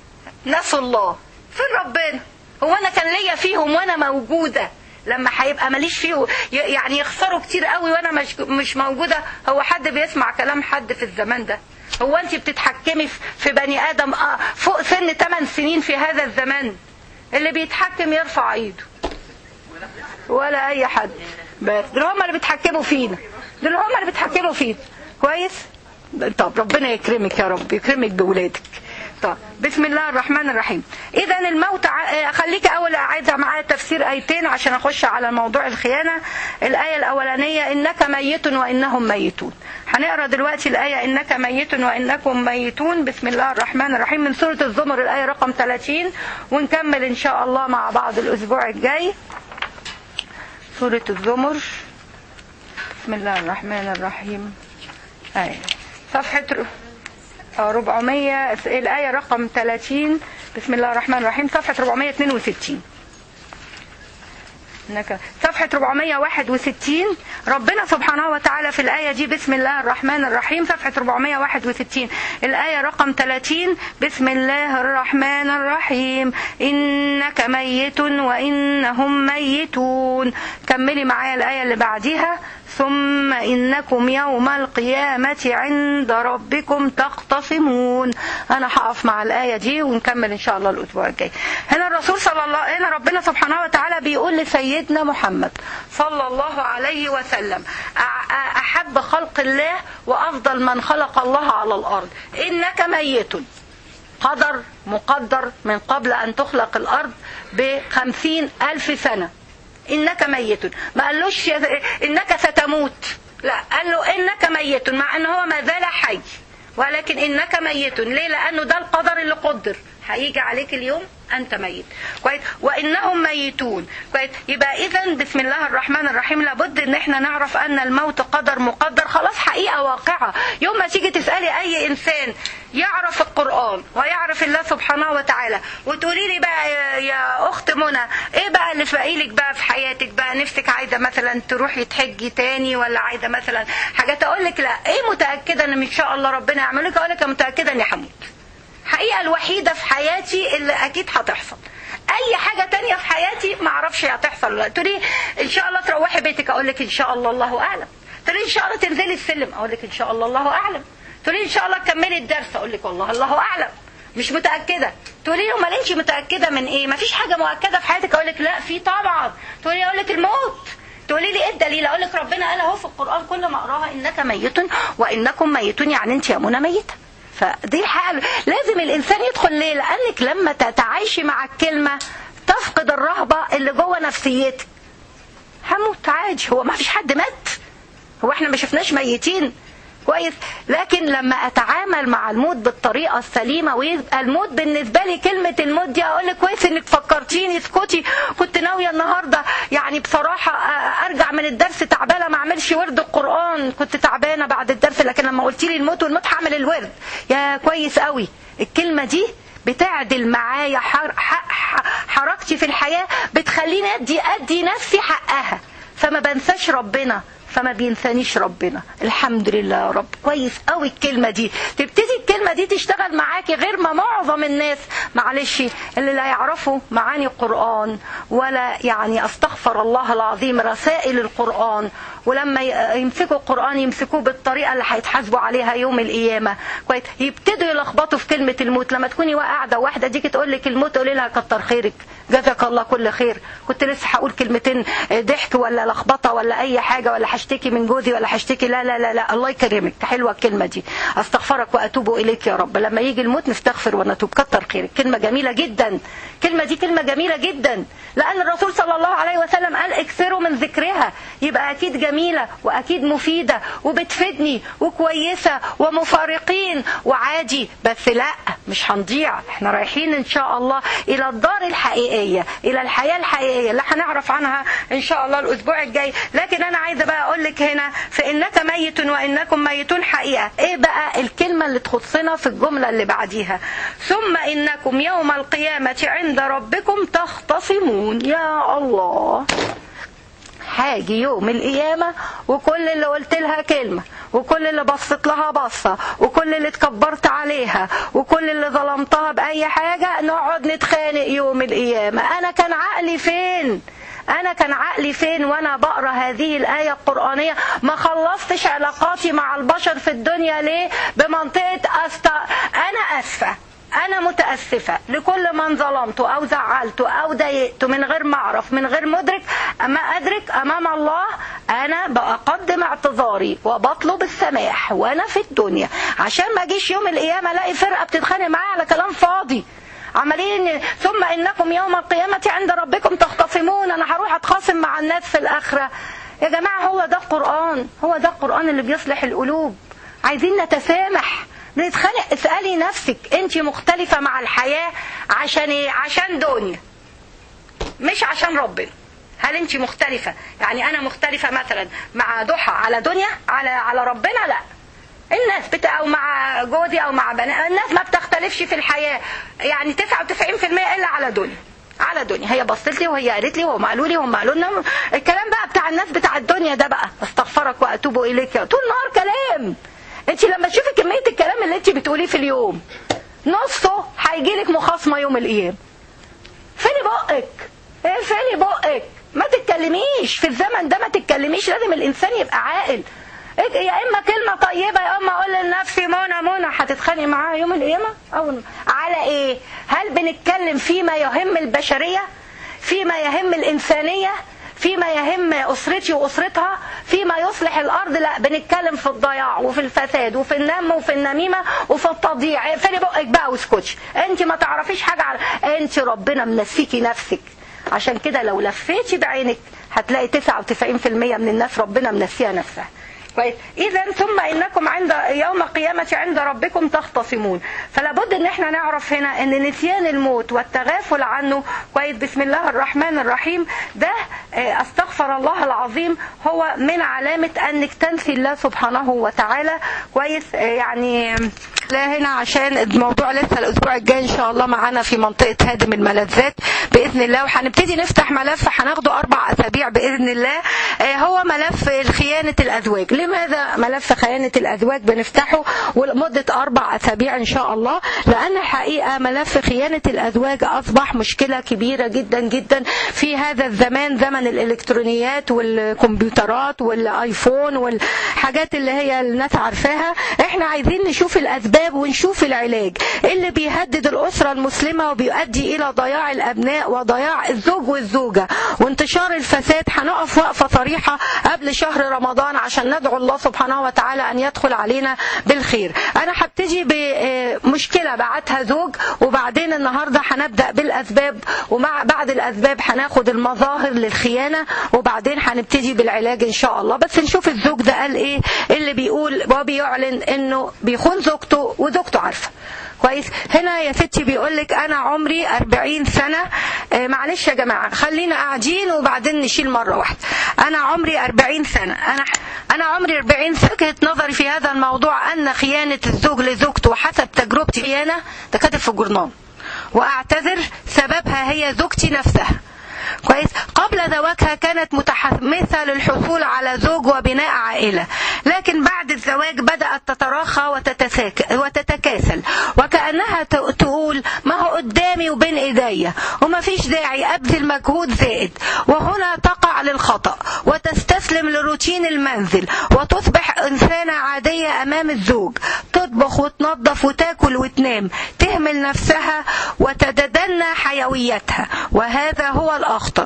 نسوا الله فين ربنا هو انا كان ليا فيهم وانا موجوده لما هيبقى ماليش فيه يعني يخسروا كتير قوي وانا مش مش موجوده هو حد بيسمع كلام حد في الزمان ده هو انت بتتحكمي في بني ادم فوق سن 8 سنين في هذا الزمان اللي بيتحكم يرفع ايده ولا اي حد بس دول هم اللي بيتحكموا فينا دول هم اللي بيتحكموا فينا كويس طب ربنا يكرمك يا رب يكرمك بولادك الموتى بسم الله الرحمن الرحيم اذا الموت ع- خليك اول عايزه معايا تفسير ايتين عشان اخش على موضوع الخيانه الايه الاولانيه انك ميت وانهم ميتون هنقرا دلوقتي الايه انك ميت وانكم ميتون بسم الله الرحمن الرحيم من سوره الزمر الايه رقم 30 ونكمل ان شاء الله مع بعض الاسبوع الجاي سوره الزمر بسم الله الرحمن الرحيم أي. صفحة ر- آه، 400 الآية رقم 30 بسم الله الرحمن الرحيم صفحة 462 إنك صفحة 461 ربنا سبحانه وتعالى في الآية دي بسم الله الرحمن الرحيم صفحة 461 الآية رقم 30 بسم الله الرحمن الرحيم إنك ميت وإنهم ميتون كملي معايا الآية اللي بعديها ثم إنكم يوم القيامة عند ربكم تختصمون أنا هقف مع الآية دي ونكمل إن شاء الله الأسبوع الجاي هنا الرسول صلى الله هنا ربنا سبحانه وتعالى بيقول لسيدنا محمد صلى الله عليه وسلم أع- أحب خلق الله وأفضل من خلق الله على الأرض إنك ميت قدر مقدر من قبل أن تخلق الأرض بخمسين ألف سنة إنك ميت ما قالوش يا- إنك ستموت لا قال له إنك ميت مع أنه هو ما زال حي ولكن إنك ميت ليه لأنه ده القدر اللي قدر هيجي عليك اليوم أنت ميت كويس وإنهم ميتون كويس يبقى إذا بسم الله الرحمن الرحيم لابد إن إحنا نعرف أن الموت قدر مقدر خلاص حقيقة واقعة يوم ما تيجي تسألي أي إنسان يعرف القرآن ويعرف الله سبحانه وتعالى وتقولي لي بقى يا, يا أخت منى إيه بقى اللي باقي لك بقى في حياتك بقى نفسك عايزة مثلا تروحي تحجي تاني ولا عايزة مثلا حاجات أقول لك لا إيه متأكدة إن إن شاء الله ربنا يعمل لك أقول لك أنا متأكدة إني هموت الحقيقة الوحيدة في حياتي اللي أكيد هتحصل أي حاجة تانية في حياتي ما أعرفش هتحصل ولا تقولي إن شاء الله تروحي بيتك أقول لك إن شاء الله الله أعلم تقولي إن شاء الله تنزلي السلم أقول لك إن شاء الله الله أعلم تقولي إن شاء الله تكملي الدرس أقول لك والله الله أعلم مش متأكدة تقولي لي امال انت متأكدة من ايه مفيش حاجة مؤكدة في حياتك اقول لك لا في طبعا تقولي اقول لك الموت تقولي لي ايه الدليل اقول لك ربنا قال اهو في القرآن كل ما اقراها انك ميت وانكم ميتون يعني انت يا منى ميتة فدي الحقيقة لازم الانسان يدخل ليه لانك لما تتعايشي مع الكلمة تفقد الرهبة اللي جوه نفسيتك هموت عادي هو ما فيش حد مات هو احنا ما شفناش ميتين كويس لكن لما اتعامل مع الموت بالطريقه السليمه ويبقى الموت بالنسبه لي كلمه الموت دي اقول لك كويس انك فكرتيني اسكتي كنت ناويه النهارده يعني بصراحه آه، ارجع من الدرس تعبانه ما اعملش ورد القران كنت تعبانه بعد الدرس لكن لما قلت لي الموت والموت هعمل الورد يا كويس قوي الكلمه دي بتعدل معايا حر ح- ح- حركتي في الحياه بتخليني ادي ادي نفسي حقها فما بنساش ربنا فما بينسانيش ربنا الحمد لله يا رب كويس قوي الكلمه دي تبتدي الكلمه دي تشتغل معاكي غير ما معظم الناس معلش اللي لا يعرفوا معاني القران ولا يعني استغفر الله العظيم رسائل القران ولما ي- يمسكوا القران يمسكوه بالطريقه اللي هيتحاسبوا عليها يوم القيامه كويس يبتدوا يلخبطوا في كلمه الموت لما تكوني قاعده واحده تيجي تقول لك الموت قولي لها كتر خيرك جزاك الله كل خير كنت لسه هقول كلمتين ضحك ولا لخبطه ولا اي حاجه ولا هشتكي من جوزي ولا هشتكي لا لا لا لا الله يكرمك حلوه الكلمه دي استغفرك واتوب اليك يا رب لما يجي الموت نستغفر ونتوب كتر خيرك كلمه جميله جدا الكلمه دي كلمه جميله جدا لان الرسول صلى الله عليه وسلم قال اكثروا من ذكرها يبقى اكيد جميله واكيد مفيده وبتفيدني وكويسه ومفارقين وعادي بس لا مش هنضيع احنا رايحين ان شاء الله الى الدار الحقيقيه الى الحياه الحقيقيه اللي هنعرف عنها ان شاء الله الاسبوع الجاي لكن انا عايزه بقى اقول لك هنا فانك ميت وانكم ميتون حقيقه ايه بقى الكلمه اللي تخصنا في الجمله اللي بعديها ثم انكم يوم القيامه عند ربكم تختصمون يا الله هاجي يوم القيامة وكل اللي قلت لها كلمة وكل اللي بصت لها بصة وكل اللي اتكبرت عليها وكل اللي ظلمتها بأي حاجة نقعد نتخانق يوم القيامة أنا كان عقلي فين أنا كان عقلي فين وأنا بقرأ هذه الآية القرآنية ما خلصتش علاقاتي مع البشر في الدنيا ليه بمنطقة أست... أنا أسفة انا متاسفه لكل من ظلمته او زعلته او ضايقته من غير ما اعرف من غير مدرك اما ادرك امام الله انا بقدم اعتذاري وبطلب السماح وانا في الدنيا عشان ما اجيش يوم القيامه الاقي فرقه بتتخانق معايا على كلام فاضي عمالين ثم انكم يوم القيامه عند ربكم تختصمون انا هروح اتخاصم مع الناس في الاخره يا جماعه هو ده القران هو ده القران اللي بيصلح القلوب عايزين نتسامح نتخانق اسالي نفسك انت مختلفه مع الحياه عشان ايه عشان دنيا مش عشان ربنا هل انت مختلفه يعني انا مختلفه مثلا مع ضحى على دنيا على على ربنا لا الناس بت... او مع جوزي او مع بنات الناس ما بتختلفش في الحياه يعني 99% الا على دنيا على دنيا هي بصت لي وهي قالت لي وهم قالوا لي وهم قالوا لنا الكلام بقى بتاع الناس بتاع الدنيا ده بقى استغفرك واتوب اليك طول النهار كلام انت لما تشوفي كميه الكلام اللي انت بتقوليه في اليوم نصه هيجي لك مخاصمه يوم القيامه فيني بقك ايه فيني بقك ما تتكلميش في الزمن ده ما تتكلميش لازم الانسان يبقى عاقل يا اما كلمه طيبه يا اما اقول لنفسي منى منى هتتخانق معاها يوم القيامه او على ايه هل بنتكلم فيما يهم البشريه فيما يهم الانسانيه فيما يهم اسرتي واسرتها فيما يصلح الارض لا بنتكلم في الضياع وفي الفساد وفي النم وفي النميمه وفي التضييع اقفلي بقك بقى واسكتي انت ما تعرفيش حاجه على انت ربنا منسيكي نفسك عشان كده لو لفيتي بعينك هتلاقي 99% من الناس ربنا منسيها نفسها كويس اذا ثم انكم عند يوم القيامه عند ربكم تختصمون فلا بد ان احنا نعرف هنا ان نسيان الموت والتغافل عنه كويس بسم الله الرحمن الرحيم ده استغفر الله العظيم هو من علامه انك تنسي الله سبحانه وتعالى كويس يعني لا هنا عشان الموضوع لسه الاسبوع الجاي ان شاء الله معانا في منطقه هادم الملذات باذن الله وهنبتدي نفتح ملف هناخده اربع اسابيع باذن الله هو ملف خيانه الازواج لماذا ملف خيانه الازواج بنفتحه ولمده اربع اسابيع ان شاء الله لان الحقيقه ملف خيانه الازواج اصبح مشكله كبيره جدا جدا في هذا الزمان زمن الالكترونيات والكمبيوترات والايفون والحاجات اللي هي الناس عارفاها احنا عايزين نشوف الاسباب ونشوف العلاج اللي بيهدد الاسره المسلمه وبيؤدي الى ضياع الابناء وضياع الزوج والزوجه وانتشار الفساد هنقف وقفه صريحه قبل شهر رمضان عشان ندعو الله سبحانه وتعالى ان يدخل علينا بالخير انا هبتدي بمشكله بعتها زوج وبعدين النهارده هنبدا بالاسباب ومع بعد الاسباب هناخد المظاهر للخيانه وبعدين هنبتدي بالعلاج ان شاء الله بس نشوف الزوج ده قال ايه اللي بيقول وبيعلن انه بيخون زوجته وزوجته عارفه كويس هنا يا ستي بيقول لك انا عمري 40 سنه آه معلش يا جماعه خلينا قاعدين وبعدين نشيل مره واحده انا عمري 40 سنه انا انا عمري 40 سنه وجهه نظري في هذا الموضوع ان خيانه الزوج لزوجته حسب تجربتي خيانه ده كاتب في الجورنال واعتذر سببها هي زوجتي نفسها كويس قبل زواجها كانت متحمسة للحصول على زوج وبناء عائلة لكن بعد الزواج بدأت تتراخى وتتساك وتتكاسل وكأنها تقول ما هو قدامي وبين ايديا وما فيش داعي أبذل مجهود زائد وهنا تقع للخطأ وتستسلم لروتين المنزل وتصبح إنسانة عادية أمام الزوج تطبخ وتنظف وتاكل وتنام تهمل نفسها وتتدنى حيويتها وهذا هو الأخطر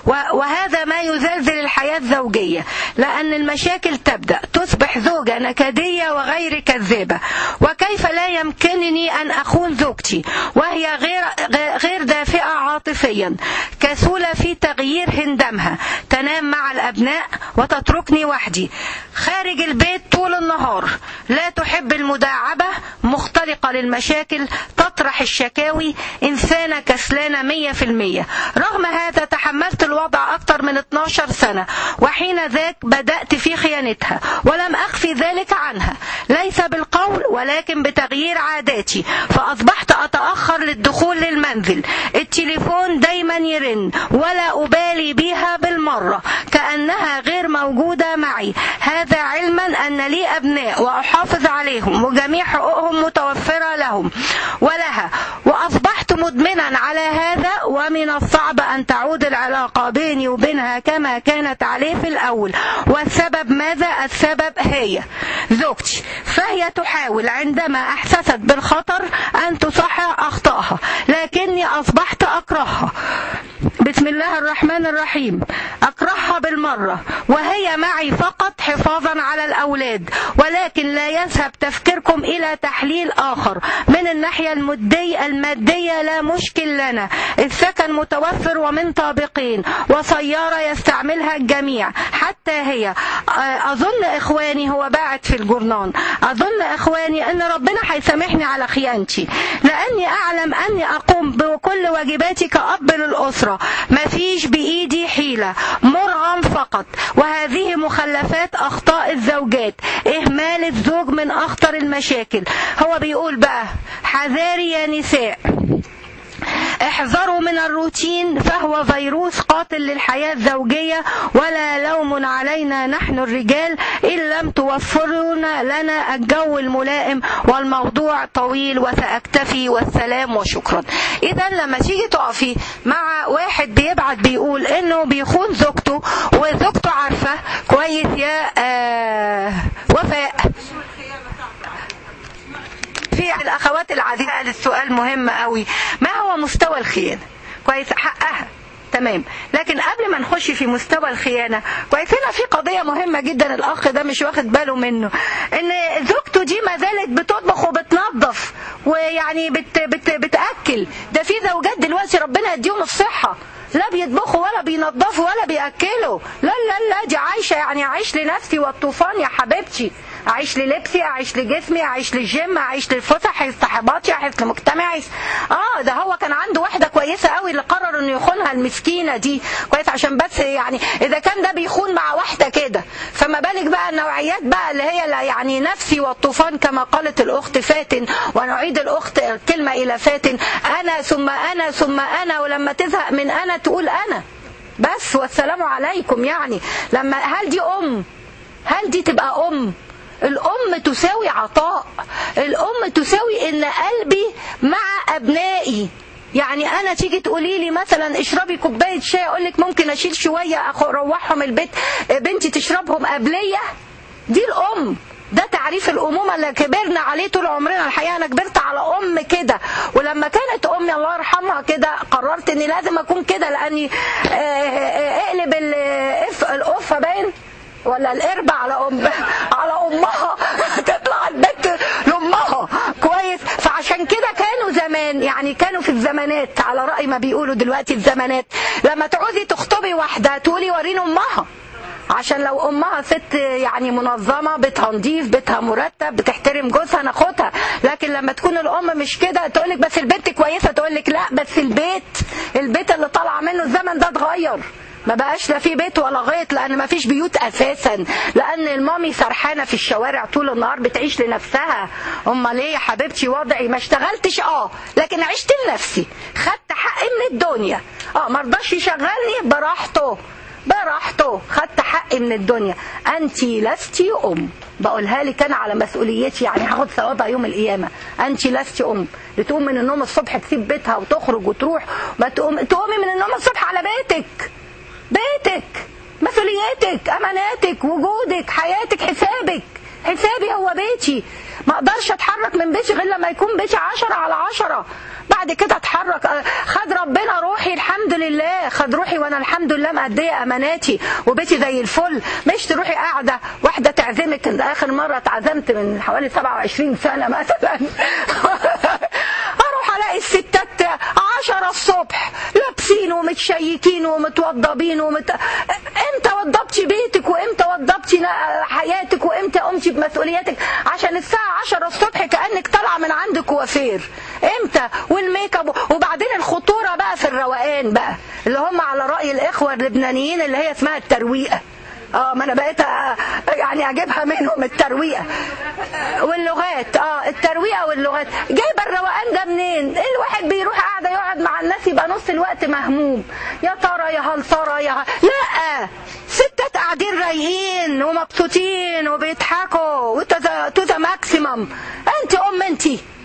وهذا ما يزلزل الحياة الزوجية لأن المشاكل تبدأ تصبح زوجة نكدية وغير كذابة وكيف لا يمكنني أن أخون زوجتي وهي غير غير دافئة عاطفيا كسولة في تغيير هندمها تنام مع الأبناء وتتركني وحدي خارج البيت طول النهار لا تحب المداعبة مخترقة للمشاكل تطرح الشكاوي إنسانة كسلانة مية في المية رغم هذا تحملت الوضع أكثر من 12 سنة وحين ذاك بدأت في خيانتها ولم أخفي ذلك عنها ليس بالقول ولكن بتغيير عاداتي فأصبحت أتأخر للدخول للمنزل التليفون دايما يرن ولا أبالي بها بالمرة كأنها غير موجودة معي هذا علما أن لي أبناء وأحافظ عليهم وجميع حقوقهم متوفرة لهم ولها وأصبحت مدمنا على هذا ومن الصعب أن تعود العلاقة بيني وبينها كما كانت عليه في الأول والسبب ماذا؟ السبب هي زوجتي فهي تحاول عندما أحسست بالخطر أن تصحح أخطائها لكني أصبحت أكرهها بسم الله الرحمن الرحيم أكرهها بالمرة وهي معي فقط حفاظا على الأولاد ولكن لا يذهب تفكيركم إلى تحليل آخر من الناحية المادية المادية لا مشكل لنا السكن متوفر ومن طابقين وسيارة يستعملها الجميع حتى هي أظن إخواني هو باعت في الجرنان أظن إخواني أن ربنا هيسامحني على خيانتي لأني أعلم أني أقوم بكل واجباتي كأب للأسرة مفيش بإيدي حيلة مرغم فقط وهذه مخلفات أخطاء الزوجات إهمال الزوج من أخطر المشاكل هو بيقول بقى حذاري يا نساء احذروا من الروتين فهو فيروس قاتل للحياة الزوجية ولا لوم علينا نحن الرجال إن لم توفرون لنا الجو الملائم والموضوع طويل وسأكتفي والسلام وشكرا إذا لما تيجي تقفي مع واحد بيبعت بيقول إنه بيخون زوجته وزوجته عارفة كويس يا آه وفاء في الاخوات العزيزه قالت سؤال مهم قوي ما هو مستوى الخيانه كويس حقها تمام لكن قبل ما نخش في مستوى الخيانة كويس هنا في قضية مهمة جدا الأخ ده مش واخد باله منه إن زوجته دي ما زالت بتطبخ وبتنظف ويعني بت بت بتأكل ده في زوجات دلوقتي ربنا يديهم الصحة لا بيطبخوا ولا بينظفوا ولا بيأكلوا لا لا لا دي عايشة يعني أعيش لنفسي والطوفان يا حبيبتي أعيش للبسي أعيش لجسمي أعيش للجيم أعيش للفسح أعيش لصحباتي أعيش لمجتمعي اه ده هو كان عنده واحدة كويسة قوي اللي قرر انه يخونها المسكينة دي كويس عشان بس يعني إذا كان ده بيخون مع واحدة كده فما بالك بقى النوعيات بقى اللي هي يعني نفسي والطوفان كما قالت الأخت فاتن ونعيد الأخت الكلمة إلى فاتن أنا ثم أنا ثم أنا ولما تزهق من أنا تقول أنا بس والسلام عليكم يعني لما هل دي أم هل دي تبقى أم الأم تساوي عطاء الأم تساوي إن قلبي مع أبنائي يعني انا تيجي تقولي لي مثلا اشربي كوبايه شاي اقول لك ممكن اشيل شويه اروحهم البيت بنتي تشربهم قبليه دي الام ده تعريف الأمومة اللي كبرنا عليه طول عمرنا الحقيقة أنا كبرت على أم كده ولما كانت أمي الله يرحمها كده قررت إني لازم أكون كده لأني اقلب القفة باين ولا القربة على أم على أمها تطلع البنت لأمها كويس فعشان كده كانوا زمان يعني كانوا في الزمانات على رأي ما بيقولوا دلوقتي الزمانات لما تعوزي تخطبي واحدة تقولي وريني أمها عشان لو امها ست يعني منظمه بيتها نظيف بيتها مرتب بتحترم جوزها ناخدها لكن لما تكون الام مش كده تقول لك بس البنت كويسه تقول لك لا بس البيت البيت اللي طالعه منه الزمن ده اتغير ما بقاش لا في بيت ولا غيط لان ما فيش بيوت اساسا لان المامي سرحانه في الشوارع طول النهار بتعيش لنفسها امال ايه يا حبيبتي وضعي ما اشتغلتش اه لكن عشت لنفسي خدت حقي من الدنيا اه ما رضاش يشغلني براحته براحته خدت حقي من الدنيا انت لستي ام بقولها لك انا على مسؤوليتي يعني هاخد ثوابها يوم القيامه انت لستي ام بتقوم من النوم الصبح تسيب بيتها وتخرج وتروح ما تقوم تقومي من النوم الصبح على بيتك بيتك مسؤولياتك اماناتك وجودك حياتك حسابك حسابي هو بيتي ما اقدرش اتحرك من بيتي غير لما يكون بيتي عشرة على عشرة بعد كده اتحرك خد ربنا روحي الحمد لله خد روحي وانا الحمد لله مأدية اماناتي وبيتي زي الفل مش تروحي قاعدة واحدة تعزمك اخر مرة اتعزمت من حوالي 27 سنة مثلا اروح الاقي الستات عشرة الصبح لابسين ومتشيكين ومتوضبين ومت... امتى وضبتي بيتك وامتى وضبتي حياتك وامتى قمتي بمسؤولياتك عشان الساعة عشرة الصبح كأنك طالعة من عند كوافير امتى والميك اب وبعدين الخطورة بقى في الروقان بقى اللي هم على رأي الإخوة اللبنانيين اللي هي اسمها الترويقة اه ما انا بقيت يعني اجيبها منهم الترويقه واللغات اه الترويقه واللغات جايبه الروقان ده منين الواحد بيروح قاعده يقعد مع الناس يبقى نص الوقت مهموم يا ترى يا هل ترى يا هل... لا ستات قاعدين رايقين ومبسوطين وبيضحكوا تو ذا ماكسيمم انت ام انت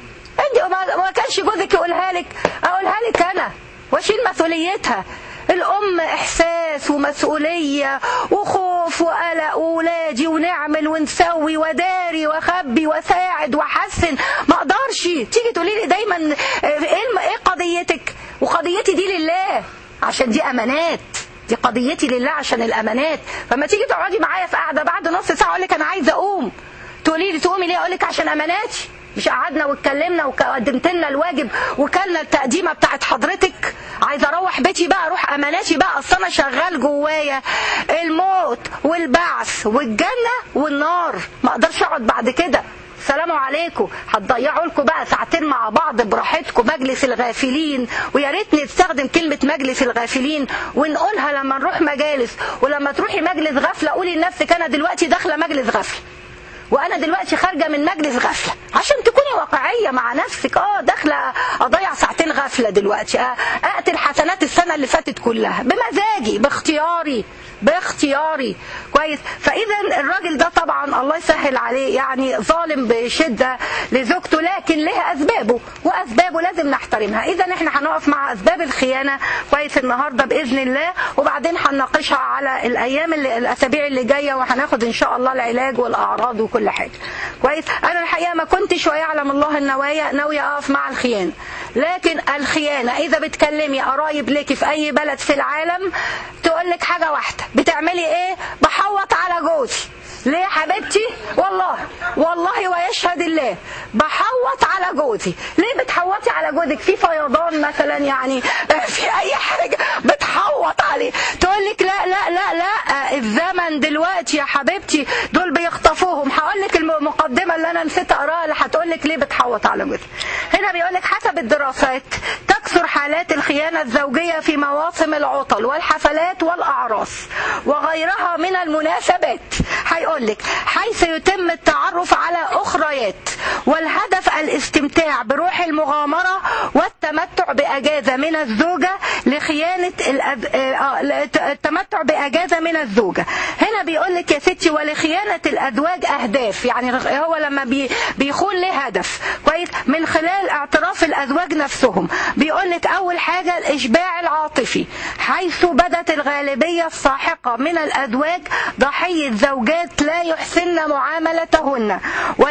انت ما ما كانش جوزك يقولها لك اقولها لك انا واشيل مسؤوليتها الام احساس ومسؤوليه وخوف وقلق وولادي ونعمل ونسوي وداري واخبي واساعد واحسن ما اقدرش تيجي تقولي لي دايما ايه الم- ايه قضيتك وقضيتي دي لله عشان دي امانات دي قضيتي لله عشان الامانات فما تيجي تقعدي معايا في قعده بعد نص ساعه اقول لك انا عايزه اقوم تقولي لي تقومي ليه اقول لك عشان اماناتي مش قعدنا واتكلمنا وقدمت لنا الواجب وكلنا التقديمه بتاعت حضرتك عايزه اروح بيتي بقى اروح اماناتي بقى اصل انا شغال جوايا الموت والبعث والجنه والنار ما اقدرش اقعد بعد كده السلام عليكم هتضيعوا لكم بقى ساعتين مع بعض براحتكم مجلس الغافلين ويا ريت نستخدم كلمه مجلس الغافلين ونقولها لما نروح مجالس ولما تروحي مجلس غفله قولي لنفسك انا دلوقتي داخله مجلس غفله وانا دلوقتي خارجه من مجلس غفله عشان تكوني واقعيه مع نفسك اه داخله اضيع ساعتين غفله دلوقتي آه اقتل حسنات السنه اللي فاتت كلها بمزاجي باختياري باختياري كويس فاذا الراجل ده طبعا الله يسهل عليه يعني ظالم بشده لزوجته لكن لها اسبابه واسبابه لازم نحترمها اذا احنا هنقف مع اسباب الخيانه كويس النهارده باذن الله وبعدين هنناقشها على الايام اللي الاسابيع اللي جايه وهناخد ان شاء الله العلاج والاعراض وكل حاجه كويس انا الحقيقه ما كنتش ويعلم الله النوايا ناويه اقف مع الخيانه لكن الخيانه اذا بتكلمي قرايب ليكي في اي بلد في العالم تقول لك حاجه واحده بتعملي ايه بحوط على جوزي ليه يا حبيبتي والله والله ويشهد الله بحوط على جوزي ليه بتحوطي على جوزك في فيضان مثلا يعني في اي حاجه بتحوط عليه تقول لك لا لا لا لا الزمن دلوقتي يا حبيبتي دول بيخطفوهم هقول لك المقدمه اللي انا نسيت اقراها اللي هتقول لك ليه بتحوط على جوزك هنا بيقول لك حسب الدراسات تكثر حالات الخيانه الزوجيه في مواسم العطل والحفلات والاعراس وغيرها من المناسبات هيقول لك حيث يتم التعرف على اخريات والهدف الاستمتاع بروح المغامره والتمتع باجازه من الزوجه لخيانه الأز... آه التمتع باجازه من الزوجه هنا بيقول لك يا ستي ولخيانه الازواج اهداف يعني هو لما بي... بيخون له هدف كويس من خلال اعتراف الازواج نفسهم بيقول لك اول حاجه الاشباع العاطفي حيث بدت الغالبيه الساحقه من الازواج ضحيه زوجات لا يحسن معاملتهن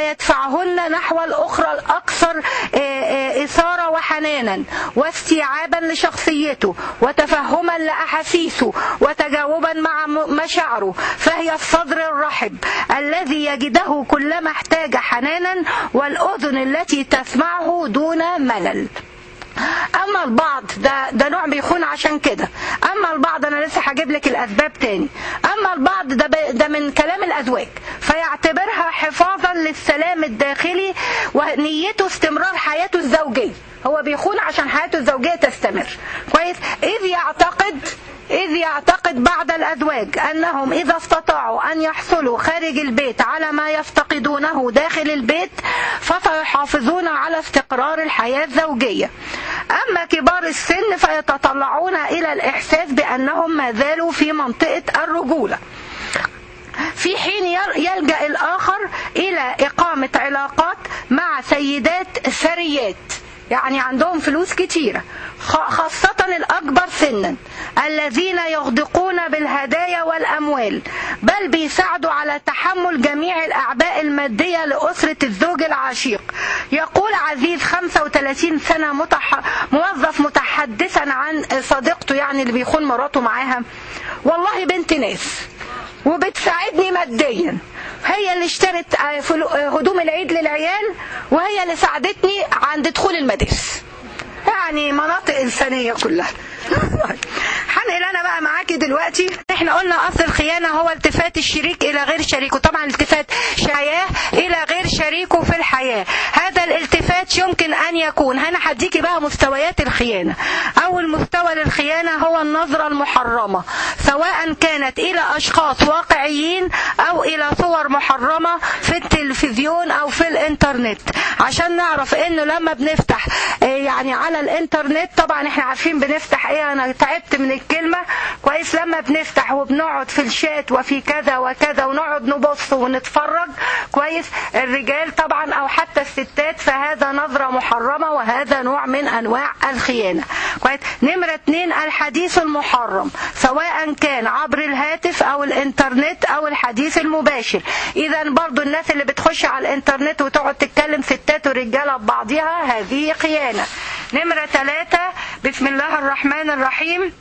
ويدفعهن نحو الأخرى الأكثر إثارة وحنانا واستيعابا لشخصيته وتفهما لأحاسيسه وتجاوبا مع مشاعره فهي الصدر الرحب الذي يجده كلما احتاج حنانا والأذن التي تسمعه دون ملل اما البعض ده ده نوع بيخون عشان كده اما البعض انا لسه هجيب لك الاسباب تاني اما البعض ده ده من كلام الازواج فيعتبرها حفاظا للسلام الداخلي ونيته استمرار حياته الزوجيه هو بيخون عشان حياته الزوجيه تستمر كويس اذ يعتقد إذ يعتقد بعض الأزواج أنهم إذا استطاعوا أن يحصلوا خارج البيت على ما يفتقدونه داخل البيت فسيحافظون على استقرار الحياة الزوجية أما كبار السن فيتطلعون إلى الإحساس بأنهم ما زالوا في منطقة الرجولة في حين يلجأ الآخر إلى إقامة علاقات مع سيدات ثريات يعني عندهم فلوس كتيرة خاصة الأكبر سنا الذين يغدقون بالهدايا والأموال بل بيساعدوا على تحمل جميع الأعباء المادية لأسرة الزوج العشيق يقول عزيز 35 سنة متح... موظف متحدثا عن صديقته يعني اللي بيخون مراته معاها والله بنت ناس وبتساعدني ماديا هي اللي اشترت هدوم العيد للعيال وهي اللي ساعدتني عند دخول المدارس يعني مناطق إنسانية كلها هنقل انا بقى معاكي دلوقتي احنا قلنا اصل الخيانه هو التفات الشريك الى غير شريكه طبعا التفات حياه الى غير شريكه في الحياه هذا الالتفات يمكن ان يكون انا هديكي بقى مستويات الخيانه اول مستوى للخيانه هو النظره المحرمه سواء كانت إلى أشخاص واقعيين أو إلى صور محرمة في التلفزيون أو في الإنترنت عشان نعرف إنه لما بنفتح آه، يعني على الإنترنت طبعا إحنا عارفين بنفتح إيه أنا تعبت من الكلمة كويس لما بنفتح وبنقعد في الشات وفي كذا وكذا ونقعد نبص ونتفرج كويس الرجال طبعا أو حتى الستات فهذا نظرة محرمة وهذا نوع من أنواع الخيانة كويس نمرة اتنين الحديث المحرم سواء كان عبر الهاتف أو الإنترنت أو الحديث المباشر إذا برضو الناس اللي بتخش على الإنترنت وتقعد تتكلم ستات ورجالة ببعضها هذه خيانة نمرة ثلاثة بسم الله الرحمن الرحيم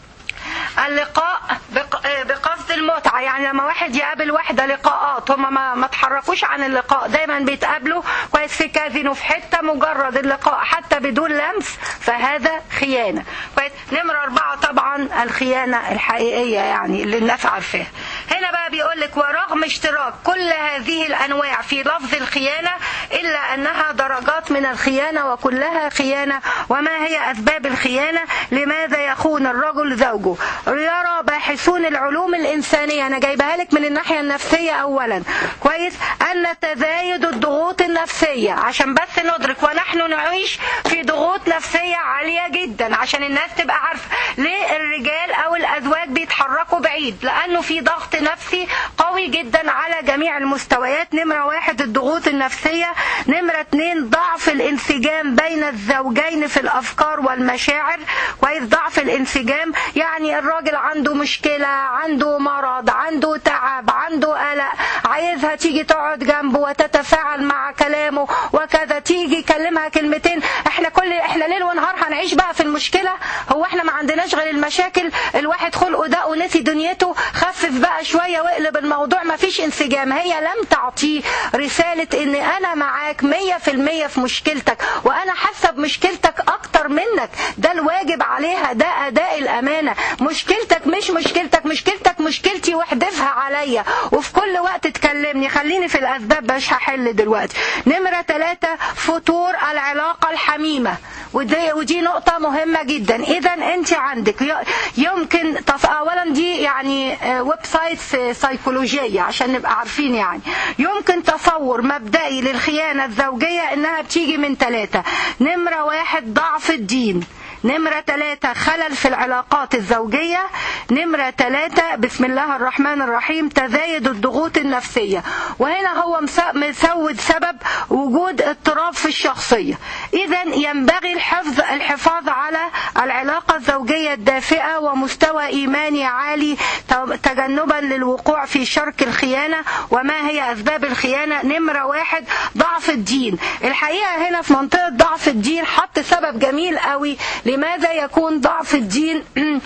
اللقاء بق- بقصد المتعة يعني لما واحد يقابل واحدة لقاءات هما ما, ما تحركوش عن اللقاء دايما بيتقابلوا كويس في كازينو في حتة مجرد اللقاء حتى بدون لمس فهذا خيانة كويس نمرة أربعة طبعا الخيانة الحقيقية يعني اللي الناس عارفاها هنا بقى بيقول لك ورغم اشتراك كل هذه الأنواع في لفظ الخيانة إلا أنها درجات من الخيانة وكلها خيانة وما هي أسباب الخيانة لماذا يخون الرجل زوجه يرى باحثون العلوم الإنسانية أنا جايبها لك من الناحية النفسية أولا كويس أن تزايد الضغوط النفسية عشان بس ندرك ونحن نعيش في ضغوط نفسية عالية جدا عشان الناس تبقى عارفة ليه الرجال أو الأزواج بيتحركوا بعيد لأنه في ضغط نفسي قوي جدا على جميع المستويات نمرة واحد الضغوط النفسية نمرة اتنين ضعف الانسجام بين الزوجين في الأفكار والمشاعر كويس ضعف الانسجام يعني الراجل عنده مشكلة عنده مرض عنده تعب عنده قلق عايزها تيجي تقعد جنبه وتتفاعل مع كلامه وكذا تيجي يكلمها كلمتين احنا كل احنا ليل ونهار هنعيش بقى في المشكلة هو احنا ما عندناش غير المشاكل الواحد خلقه ده ونسي دنيته خفف بقى شوية واقلب الموضوع ما فيش انسجام هي لم تعطيه رسالة ان انا معاك مية في المية في مشكلتك وانا حاسة بمشكلتك اكتر منك ده الواجب عليها ده اداء الامانة مشكلتك مش مشكلتك مشكلتك مشكلتي واحدفها عليا وفي كل وقت تكلمني خليني في الاسباب مش هحل دلوقتي نمرة ثلاثة فتور العلاقة الحميمة ودي, ودي نقطة مهمة جدا اذا انت عندك ي- يمكن تص... اولا دي يعني آه، ويب سايت سيكولوجية عشان نبقى عارفين يعني يمكن تصور مبدئي للخيانة الزوجية انها بتيجي من ثلاثة نمرة واحد ضعف الدين نمرة ثلاثة خلل في العلاقات الزوجية نمرة ثلاثة بسم الله الرحمن الرحيم تزايد الضغوط النفسية وهنا هو مس- مسود سبب وجود اضطراب في الشخصية إذا ينبغي الحفظ الحفاظ على العلاقة الزوجية الدافئة ومستوى إيماني عالي ت- تجنبا للوقوع في شرك الخيانة وما هي أسباب الخيانة نمرة واحد ضعف الدين الحقيقة هنا في منطقة ضعف الدين حط سبب جميل قوي لماذا يكون ضعف الدين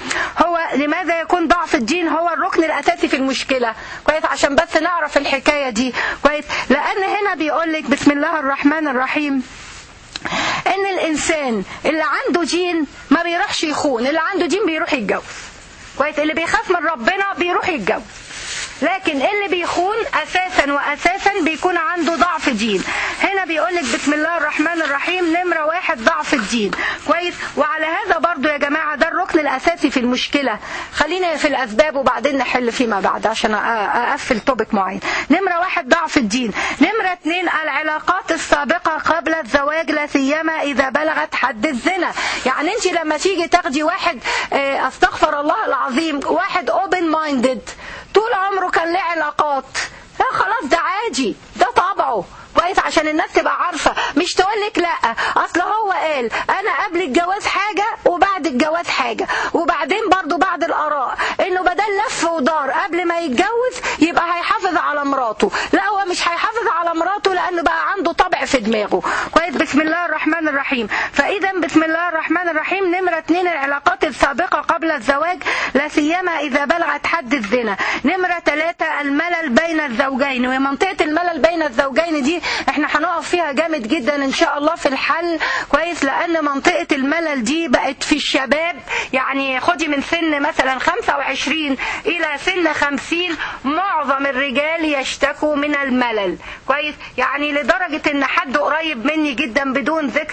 هو لماذا يكون ضعف الدين هو الركن الأساسي في المشكلة كويس عشان بس نعرف الحكاية دي كويس لأن هنا بيقول لك بسم الله الرحمن الرحيم ان الانسان اللي عنده دين ما بيروحش يخون اللي عنده دين بيروح يتجوز كويس اللي بيخاف من ربنا بيروح يتجوز لكن اللي بيخون اساسا واساسا بيكون عنده ضعف دين هنا بيقول لك بسم الله الرحمن الرحيم نمره واحد ضعف الدين كويس وعلى هذا برضو يا جماعه ده الركن الاساسي في المشكله خلينا في الاسباب وبعدين نحل فيما بعد عشان أ- اقفل توبك معين نمره واحد ضعف الدين نمره اتنين العلاقات السابقه قبل الزواج لا سيما اذا بلغت حد الزنا يعني انت لما تيجي تاخدي واحد آه، استغفر الله العظيم واحد اوبن مايندد طول عمره كان له علاقات لا خلاص ده عادي ده طبعه كويس عشان الناس تبقى عارفة مش تقول لك لا اصل هو قال انا قبل الجواز حاجة وبعد الجواز حاجة وبعدين برضو بعد الاراء انه بدل لف ودار قبل ما يتجوز يبقى هيحافظ على مراته لا هو مش هيحافظ على مراته لانه بقى عنده طبع في دماغه كويس بسم الله الرحمن الرحيم فاذا بسم الله الرحمن الرحيم نمرة اتنين العلاقات السابقة قبل الزواج لا سيما اذا بلغت حد الزنا نمرة ثلاثة الملل بين الزوجين ومنطقة الملل بين الزوجين دي احنا هنقف فيها جامد جدا ان شاء الله في الحل كويس لان منطقة الملل دي بقت في الشباب يعني خدي من سن مثلا 25 الى سن 50 معظم الرجال يشتكوا من الملل كويس يعني لدرجة ان حد قريب مني جدا بدون ذكر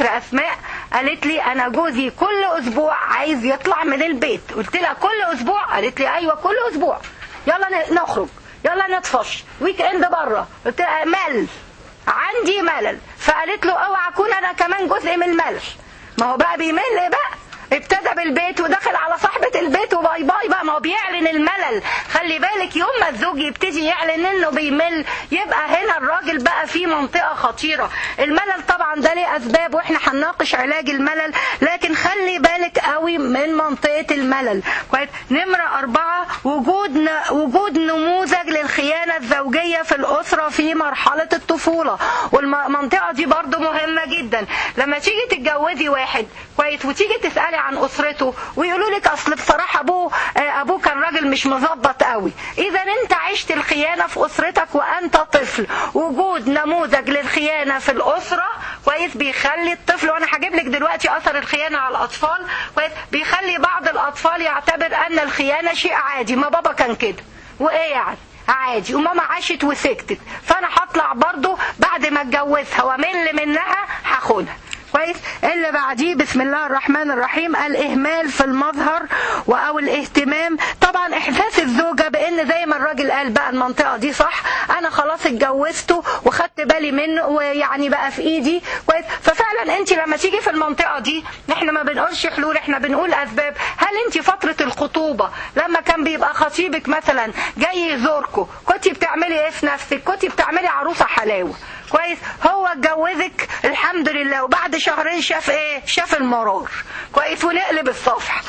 اسماء قالت لي انا جوزي كل اسبوع عايز يطلع من البيت قلت لها كل اسبوع قالت لي ايوه كل اسبوع يلا ن- نخرج يلا نطفش ويك اند بره قلت لها ملل عندي ملل فقالت له اوعى اكون انا كمان جزء من الملل ما هو بقى بيمل بقى ابتدى بالبيت ودخل على صاحبة البيت وباي باي بقى ما هو بيعلن الملل خلي بالك يوم ما الزوج يبتدي يعلن انه بيمل يبقى هنا الراجل بقى في منطقة خطيرة الملل طبعا ده ليه اسباب واحنا هنناقش علاج الملل لكن خلي بالك قوي من منطقة الملل كويس نمرة أربعة وجود ن... وجود نموذج للخيانة الزوجية في الأسرة في مرحلة الطفولة والمنطقة دي برضو مهمة جدا لما تيجي تتجوزي واحد كويس وتيجي تسألي عن أسرته ويقولوا لك أصل بصراحة أبوه آه، أبوه كان راجل مش مظبط قوي إذا أنت عشت الخيانة في أسرتك وأنت طفل وجود نموذج للخيانة في الأسرة كويس بيخلي الطفل وأنا هجيب لك دلوقتي أثر الخيانة على الأطفال كويس بيخلي بعض الأطفال يعتبر أن الخيانة شيء عادي ما بابا كان كده وإيه يعني عادي وماما عاشت وسكتت فانا هطلع برضو بعد ما اتجوزها وامل منها هاخدها كويس اللي بعديه بسم الله الرحمن الرحيم الاهمال في المظهر او الاهتمام طبعا احساس الزوجه بان زي ما الراجل قال بقى المنطقه دي صح انا خلاص اتجوزته وخدت بالي منه ويعني بقى في ايدي كويس ففعلا انت لما تيجي في المنطقه دي احنا ما بنقولش حلول احنا بنقول اسباب هل انت فتره الخطوبه لما كان بيبقى خطيبك مثلا جاي يزوركم كنت بتعملي ايه في نفسك كنت بتعملي عروسه حلاوه كويس هو اتجوزك الحمد لله وبعد شهرين شاف ايه شاف المرار كويس ونقلب الصفحه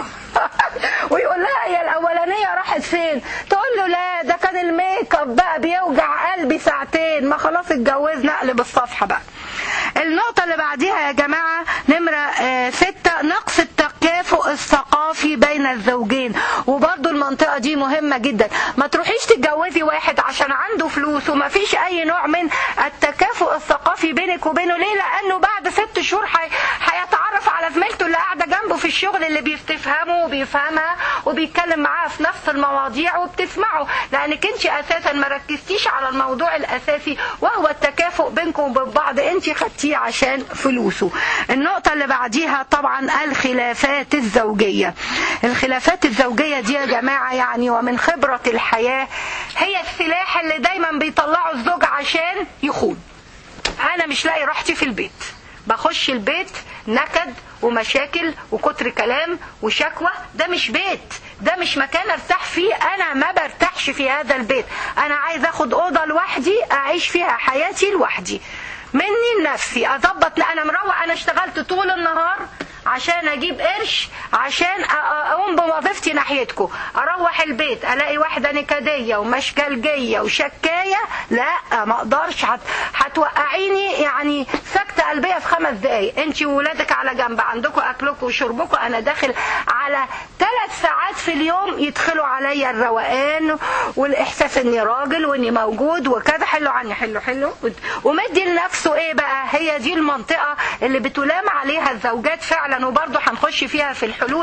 ويقول لها هي الاولانيه راحت فين تقول له لا ده كان الميك اب بقى بيوجع قلبي ساعتين ما خلاص اتجوزنا اقلب الصفحه بقى النقطة اللي بعديها يا جماعة نمرة آه ستة نقص التكافؤ الثقافي بين الزوجين وبرضو المنطقة دي مهمة جدا ما تروحيش تتجوزي واحد عشان عنده فلوس وما فيش أي نوع من التكافؤ الثقافي بينك وبينه ليه لأنه بعد ست شهور حي... هيتعرف على زميلته اللي قاعدة جنبه في الشغل اللي بيستفهمه وبيفهمها وبيتكلم معاها في نفس المواضيع وبتسمعه لأنك انت أساسا ما ركزتيش على الموضوع الأساسي وهو التكافؤ بينكم وبين بعض انت خدتيه عشان فلوسه النقطة اللي بعديها طبعا الخلافات الزوجية الخلافات الزوجية دي يا جماعة يعني ومن خبرة الحياة هي السلاح اللي دايما بيطلعه الزوج عشان يخون انا مش لاقي راحتي في البيت بخش البيت نكد ومشاكل وكتر كلام وشكوى ده مش بيت ده مش مكان ارتاح فيه انا ما برتاحش في هذا البيت انا عايز اخد اوضه لوحدي اعيش فيها حياتي لوحدي مني لنفسي اظبط انا مروق انا اشتغلت طول النهار عشان اجيب قرش عشان اقوم بوظيفتي ناحيتكم اروح البيت الاقي واحده نكديه ومشكلجيه وشكايه لا ما اقدرش هت... هتوقعيني يعني سكته قلبيه في خمس دقايق انت وولادك على جنب عندكم اكلكم وشربكم انا داخل على ثلاث ساعات في اليوم يدخلوا عليا الروقان والاحساس اني راجل واني موجود وكذا حلو عني حلو حلو ومدي لنفسه ايه بقى هي دي المنطقه اللي بتلام عليها الزوجات فعلا وبرضه هنخش فيها في الحلول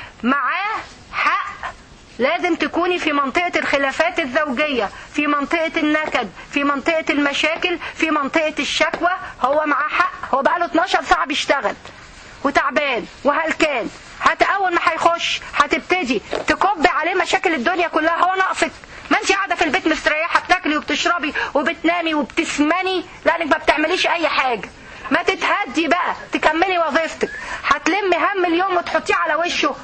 معاه حق لازم تكوني في منطقة الخلافات الزوجية في منطقة النكد في منطقة المشاكل في منطقة الشكوى هو معاه حق هو بقاله 12 ساعة بيشتغل وتعبان وهلكان حتى اول ما هيخش هتبتدي تكب عليه مشاكل الدنيا كلها هو ناقصك ما انت قاعده في البيت مستريحه بتاكلي وبتشربي وبتنامي وبتسمني لانك ما بتعمليش اي حاجه ما تتهدي بقى تكملي وظيفتك هتلمي هم اليوم وتحطيه على وشه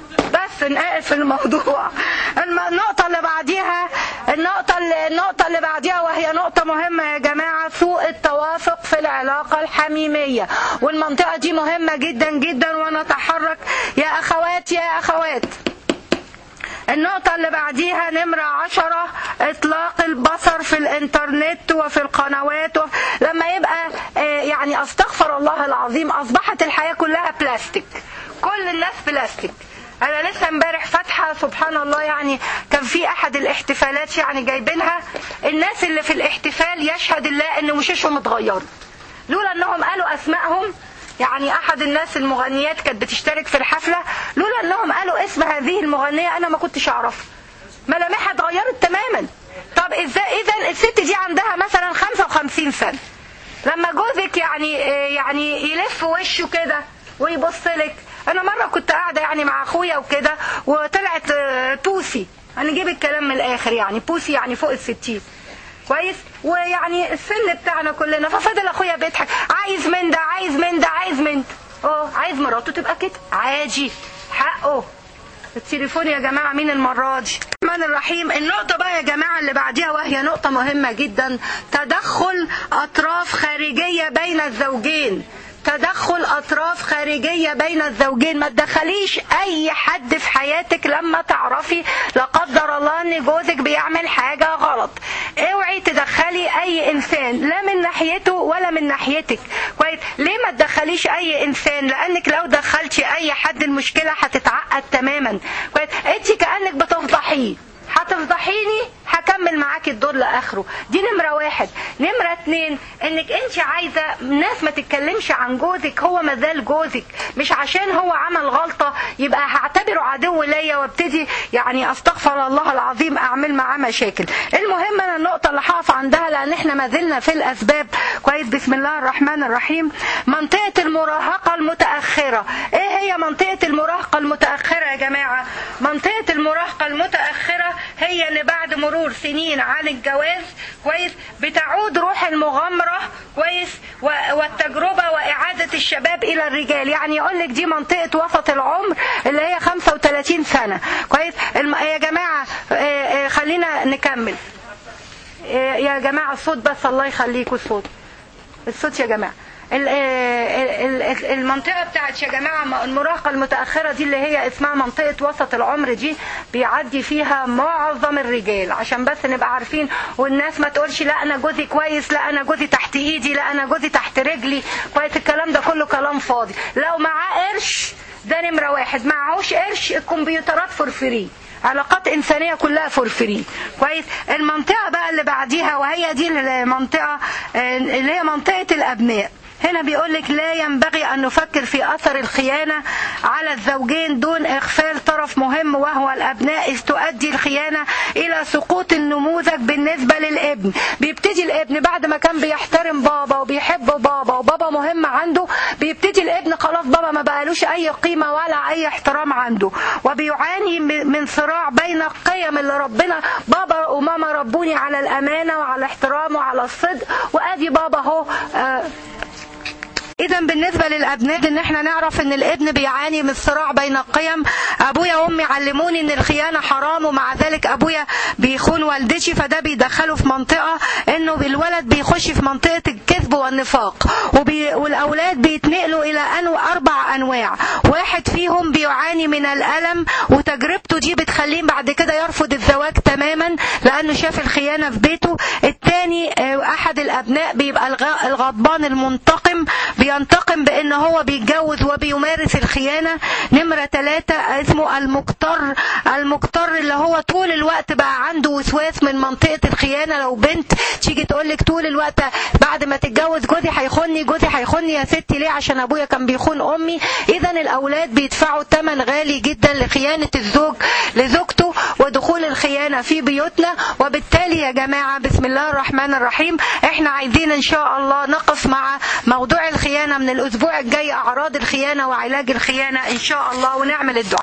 بس نقف الموضوع النقطة اللي بعديها النقطة اللي النقطة اللي بعديها وهي نقطة مهمة يا جماعة سوء التوافق في العلاقة الحميمية والمنطقة دي مهمة جدا جدا ونتحرك يا أخوات يا أخوات النقطة اللي بعديها نمرة عشرة إطلاق البصر في الإنترنت وفي القنوات وفي لما يبقى يعني أستغفر الله العظيم أصبحت الحياة كلها بلاستيك كل الناس بلاستيك انا لسه امبارح فاتحه سبحان الله يعني كان في احد الاحتفالات يعني جايبينها الناس اللي في الاحتفال يشهد الله ان وشوشهم اتغيروا لولا انهم قالوا اسمائهم يعني احد الناس المغنيات كانت بتشترك في الحفله لولا انهم قالوا اسم هذه المغنيه انا ما كنتش اعرفها ملامحها اتغيرت تماما طب ازاي اذا الست دي عندها مثلا 55 سنه لما جوزك يعني يعني يلف وشه كده ويبص لك انا مره كنت قاعده يعني مع اخويا وكده وطلعت بوسي هنجيب الكلام من الاخر يعني بوسي يعني فوق الستين كويس ويعني السن بتاعنا كلنا ففضل اخويا بيضحك عايز من ده عايز من ده عايز من ده اه عايز مراته تبقى كده عادي حقه التليفون يا جماعة مين المرة دي الرحمن الرحيم النقطة بقى يا جماعة اللي بعديها وهي نقطة مهمة جدا تدخل أطراف خارجية بين الزوجين تدخل اطراف خارجيه بين الزوجين ما تدخليش اي حد في حياتك لما تعرفي لا قدر الله ان جوزك بيعمل حاجه غلط اوعي تدخلي اي انسان لا من ناحيته ولا من ناحيتك كويس ليه ما تدخليش اي انسان لانك لو دخلتي اي حد المشكله هتتعقد تماما كويس انت كانك بتفضحيه هتفضحيني هكمل معاكي الدور لاخره دي نمره واحد نمره اتنين انك انت عايزه ناس ما تتكلمش عن جوزك هو مازال جوزك مش عشان هو عمل غلطه يبقى هعتبره عدو ليا وابتدي يعني استغفر الله العظيم اعمل معاه مشاكل المهم انا النقطه اللي هقف عندها لان احنا ما زلنا في الاسباب كويس بسم الله الرحمن الرحيم منطقه المراهقه المتاخره ايه هي منطقه المراهقه المتاخره يا جماعه منطقه المراهقه المتاخره هي اللي بعد مرور سنين عن الجواز كويس بتعود روح المغامرة كويس والتجربة وإعادة الشباب إلى الرجال يعني يقول لك دي منطقة وسط العمر اللي هي 35 سنة كويس يا جماعة خلينا نكمل يا جماعة الصوت بس الله يخليكم الصوت الصوت يا جماعة المنطقة بتاعت يا جماعة المراهقة المتأخرة دي اللي هي اسمها منطقة وسط العمر دي بيعدي فيها معظم الرجال عشان بس نبقى عارفين والناس ما تقولش لا أنا جوزي كويس لا أنا جوزي تحت إيدي لا أنا جوزي تحت رجلي كويس الكلام ده كله كلام فاضي لو معاه قرش ده نمرة واحد معهوش قرش الكمبيوترات فور فري علاقات إنسانية كلها فور فري كويس المنطقة بقى اللي بعديها وهي دي المنطقة اللي هي منطقة الأبناء هنا بيقول لك لا ينبغي أن نفكر في أثر الخيانة على الزوجين دون إغفال طرف مهم وهو الأبناء إذ تؤدي الخيانة إلى سقوط النموذج بالنسبة للابن بيبتدي الابن بعد ما كان بيحترم بابا وبيحب بابا وبابا مهم عنده بيبتدي الابن خلاص بابا ما بقالوش أي قيمة ولا أي احترام عنده وبيعاني من صراع بين القيم اللي ربنا بابا وماما ربوني على الأمانة وعلى الاحترام وعلى الصدق وأدي بابا هو آه اذا بالنسبه للابناء ان احنا نعرف ان الابن بيعاني من الصراع بين القيم ابويا وامي علموني ان الخيانه حرام ومع ذلك ابويا بيخون والدتي فده بيدخله في منطقه انه الولد بيخش في منطقه الكذب والنفاق وبي والاولاد بيتنقلوا الى انو اربع انواع واحد فيهم بيعاني من الالم وتجربته دي بتخليه بعد كده يرفض الزواج تماما لانه شاف الخيانه في بيته الثاني احد الابناء بيبقى الغضبان المنتقم بينتقم بان هو بيتجوز وبيمارس الخيانه نمره ثلاثة اسمه المكتر المكتر اللي هو طول الوقت بقى عنده وسواس من منطقه الخيانه لو بنت تيجي تقول لك طول الوقت بعد ما تتجوز جوزي هيخوني جوزي هيخوني يا ستي ليه عشان ابويا كان بيخون امي اذا الاولاد بيدفعوا ثمن غالي جدا لخيانه الزوج لزوجته ودخول الخيانه في بيوتنا وبالتالي يا جماعه بسم الله الرحمن الرحيم احنا عايزين ان شاء الله نقف مع موضوع الخيانة من الأسبوع الجاي أعراض الخيانة وعلاج الخيانة إن شاء الله ونعمل الدعاء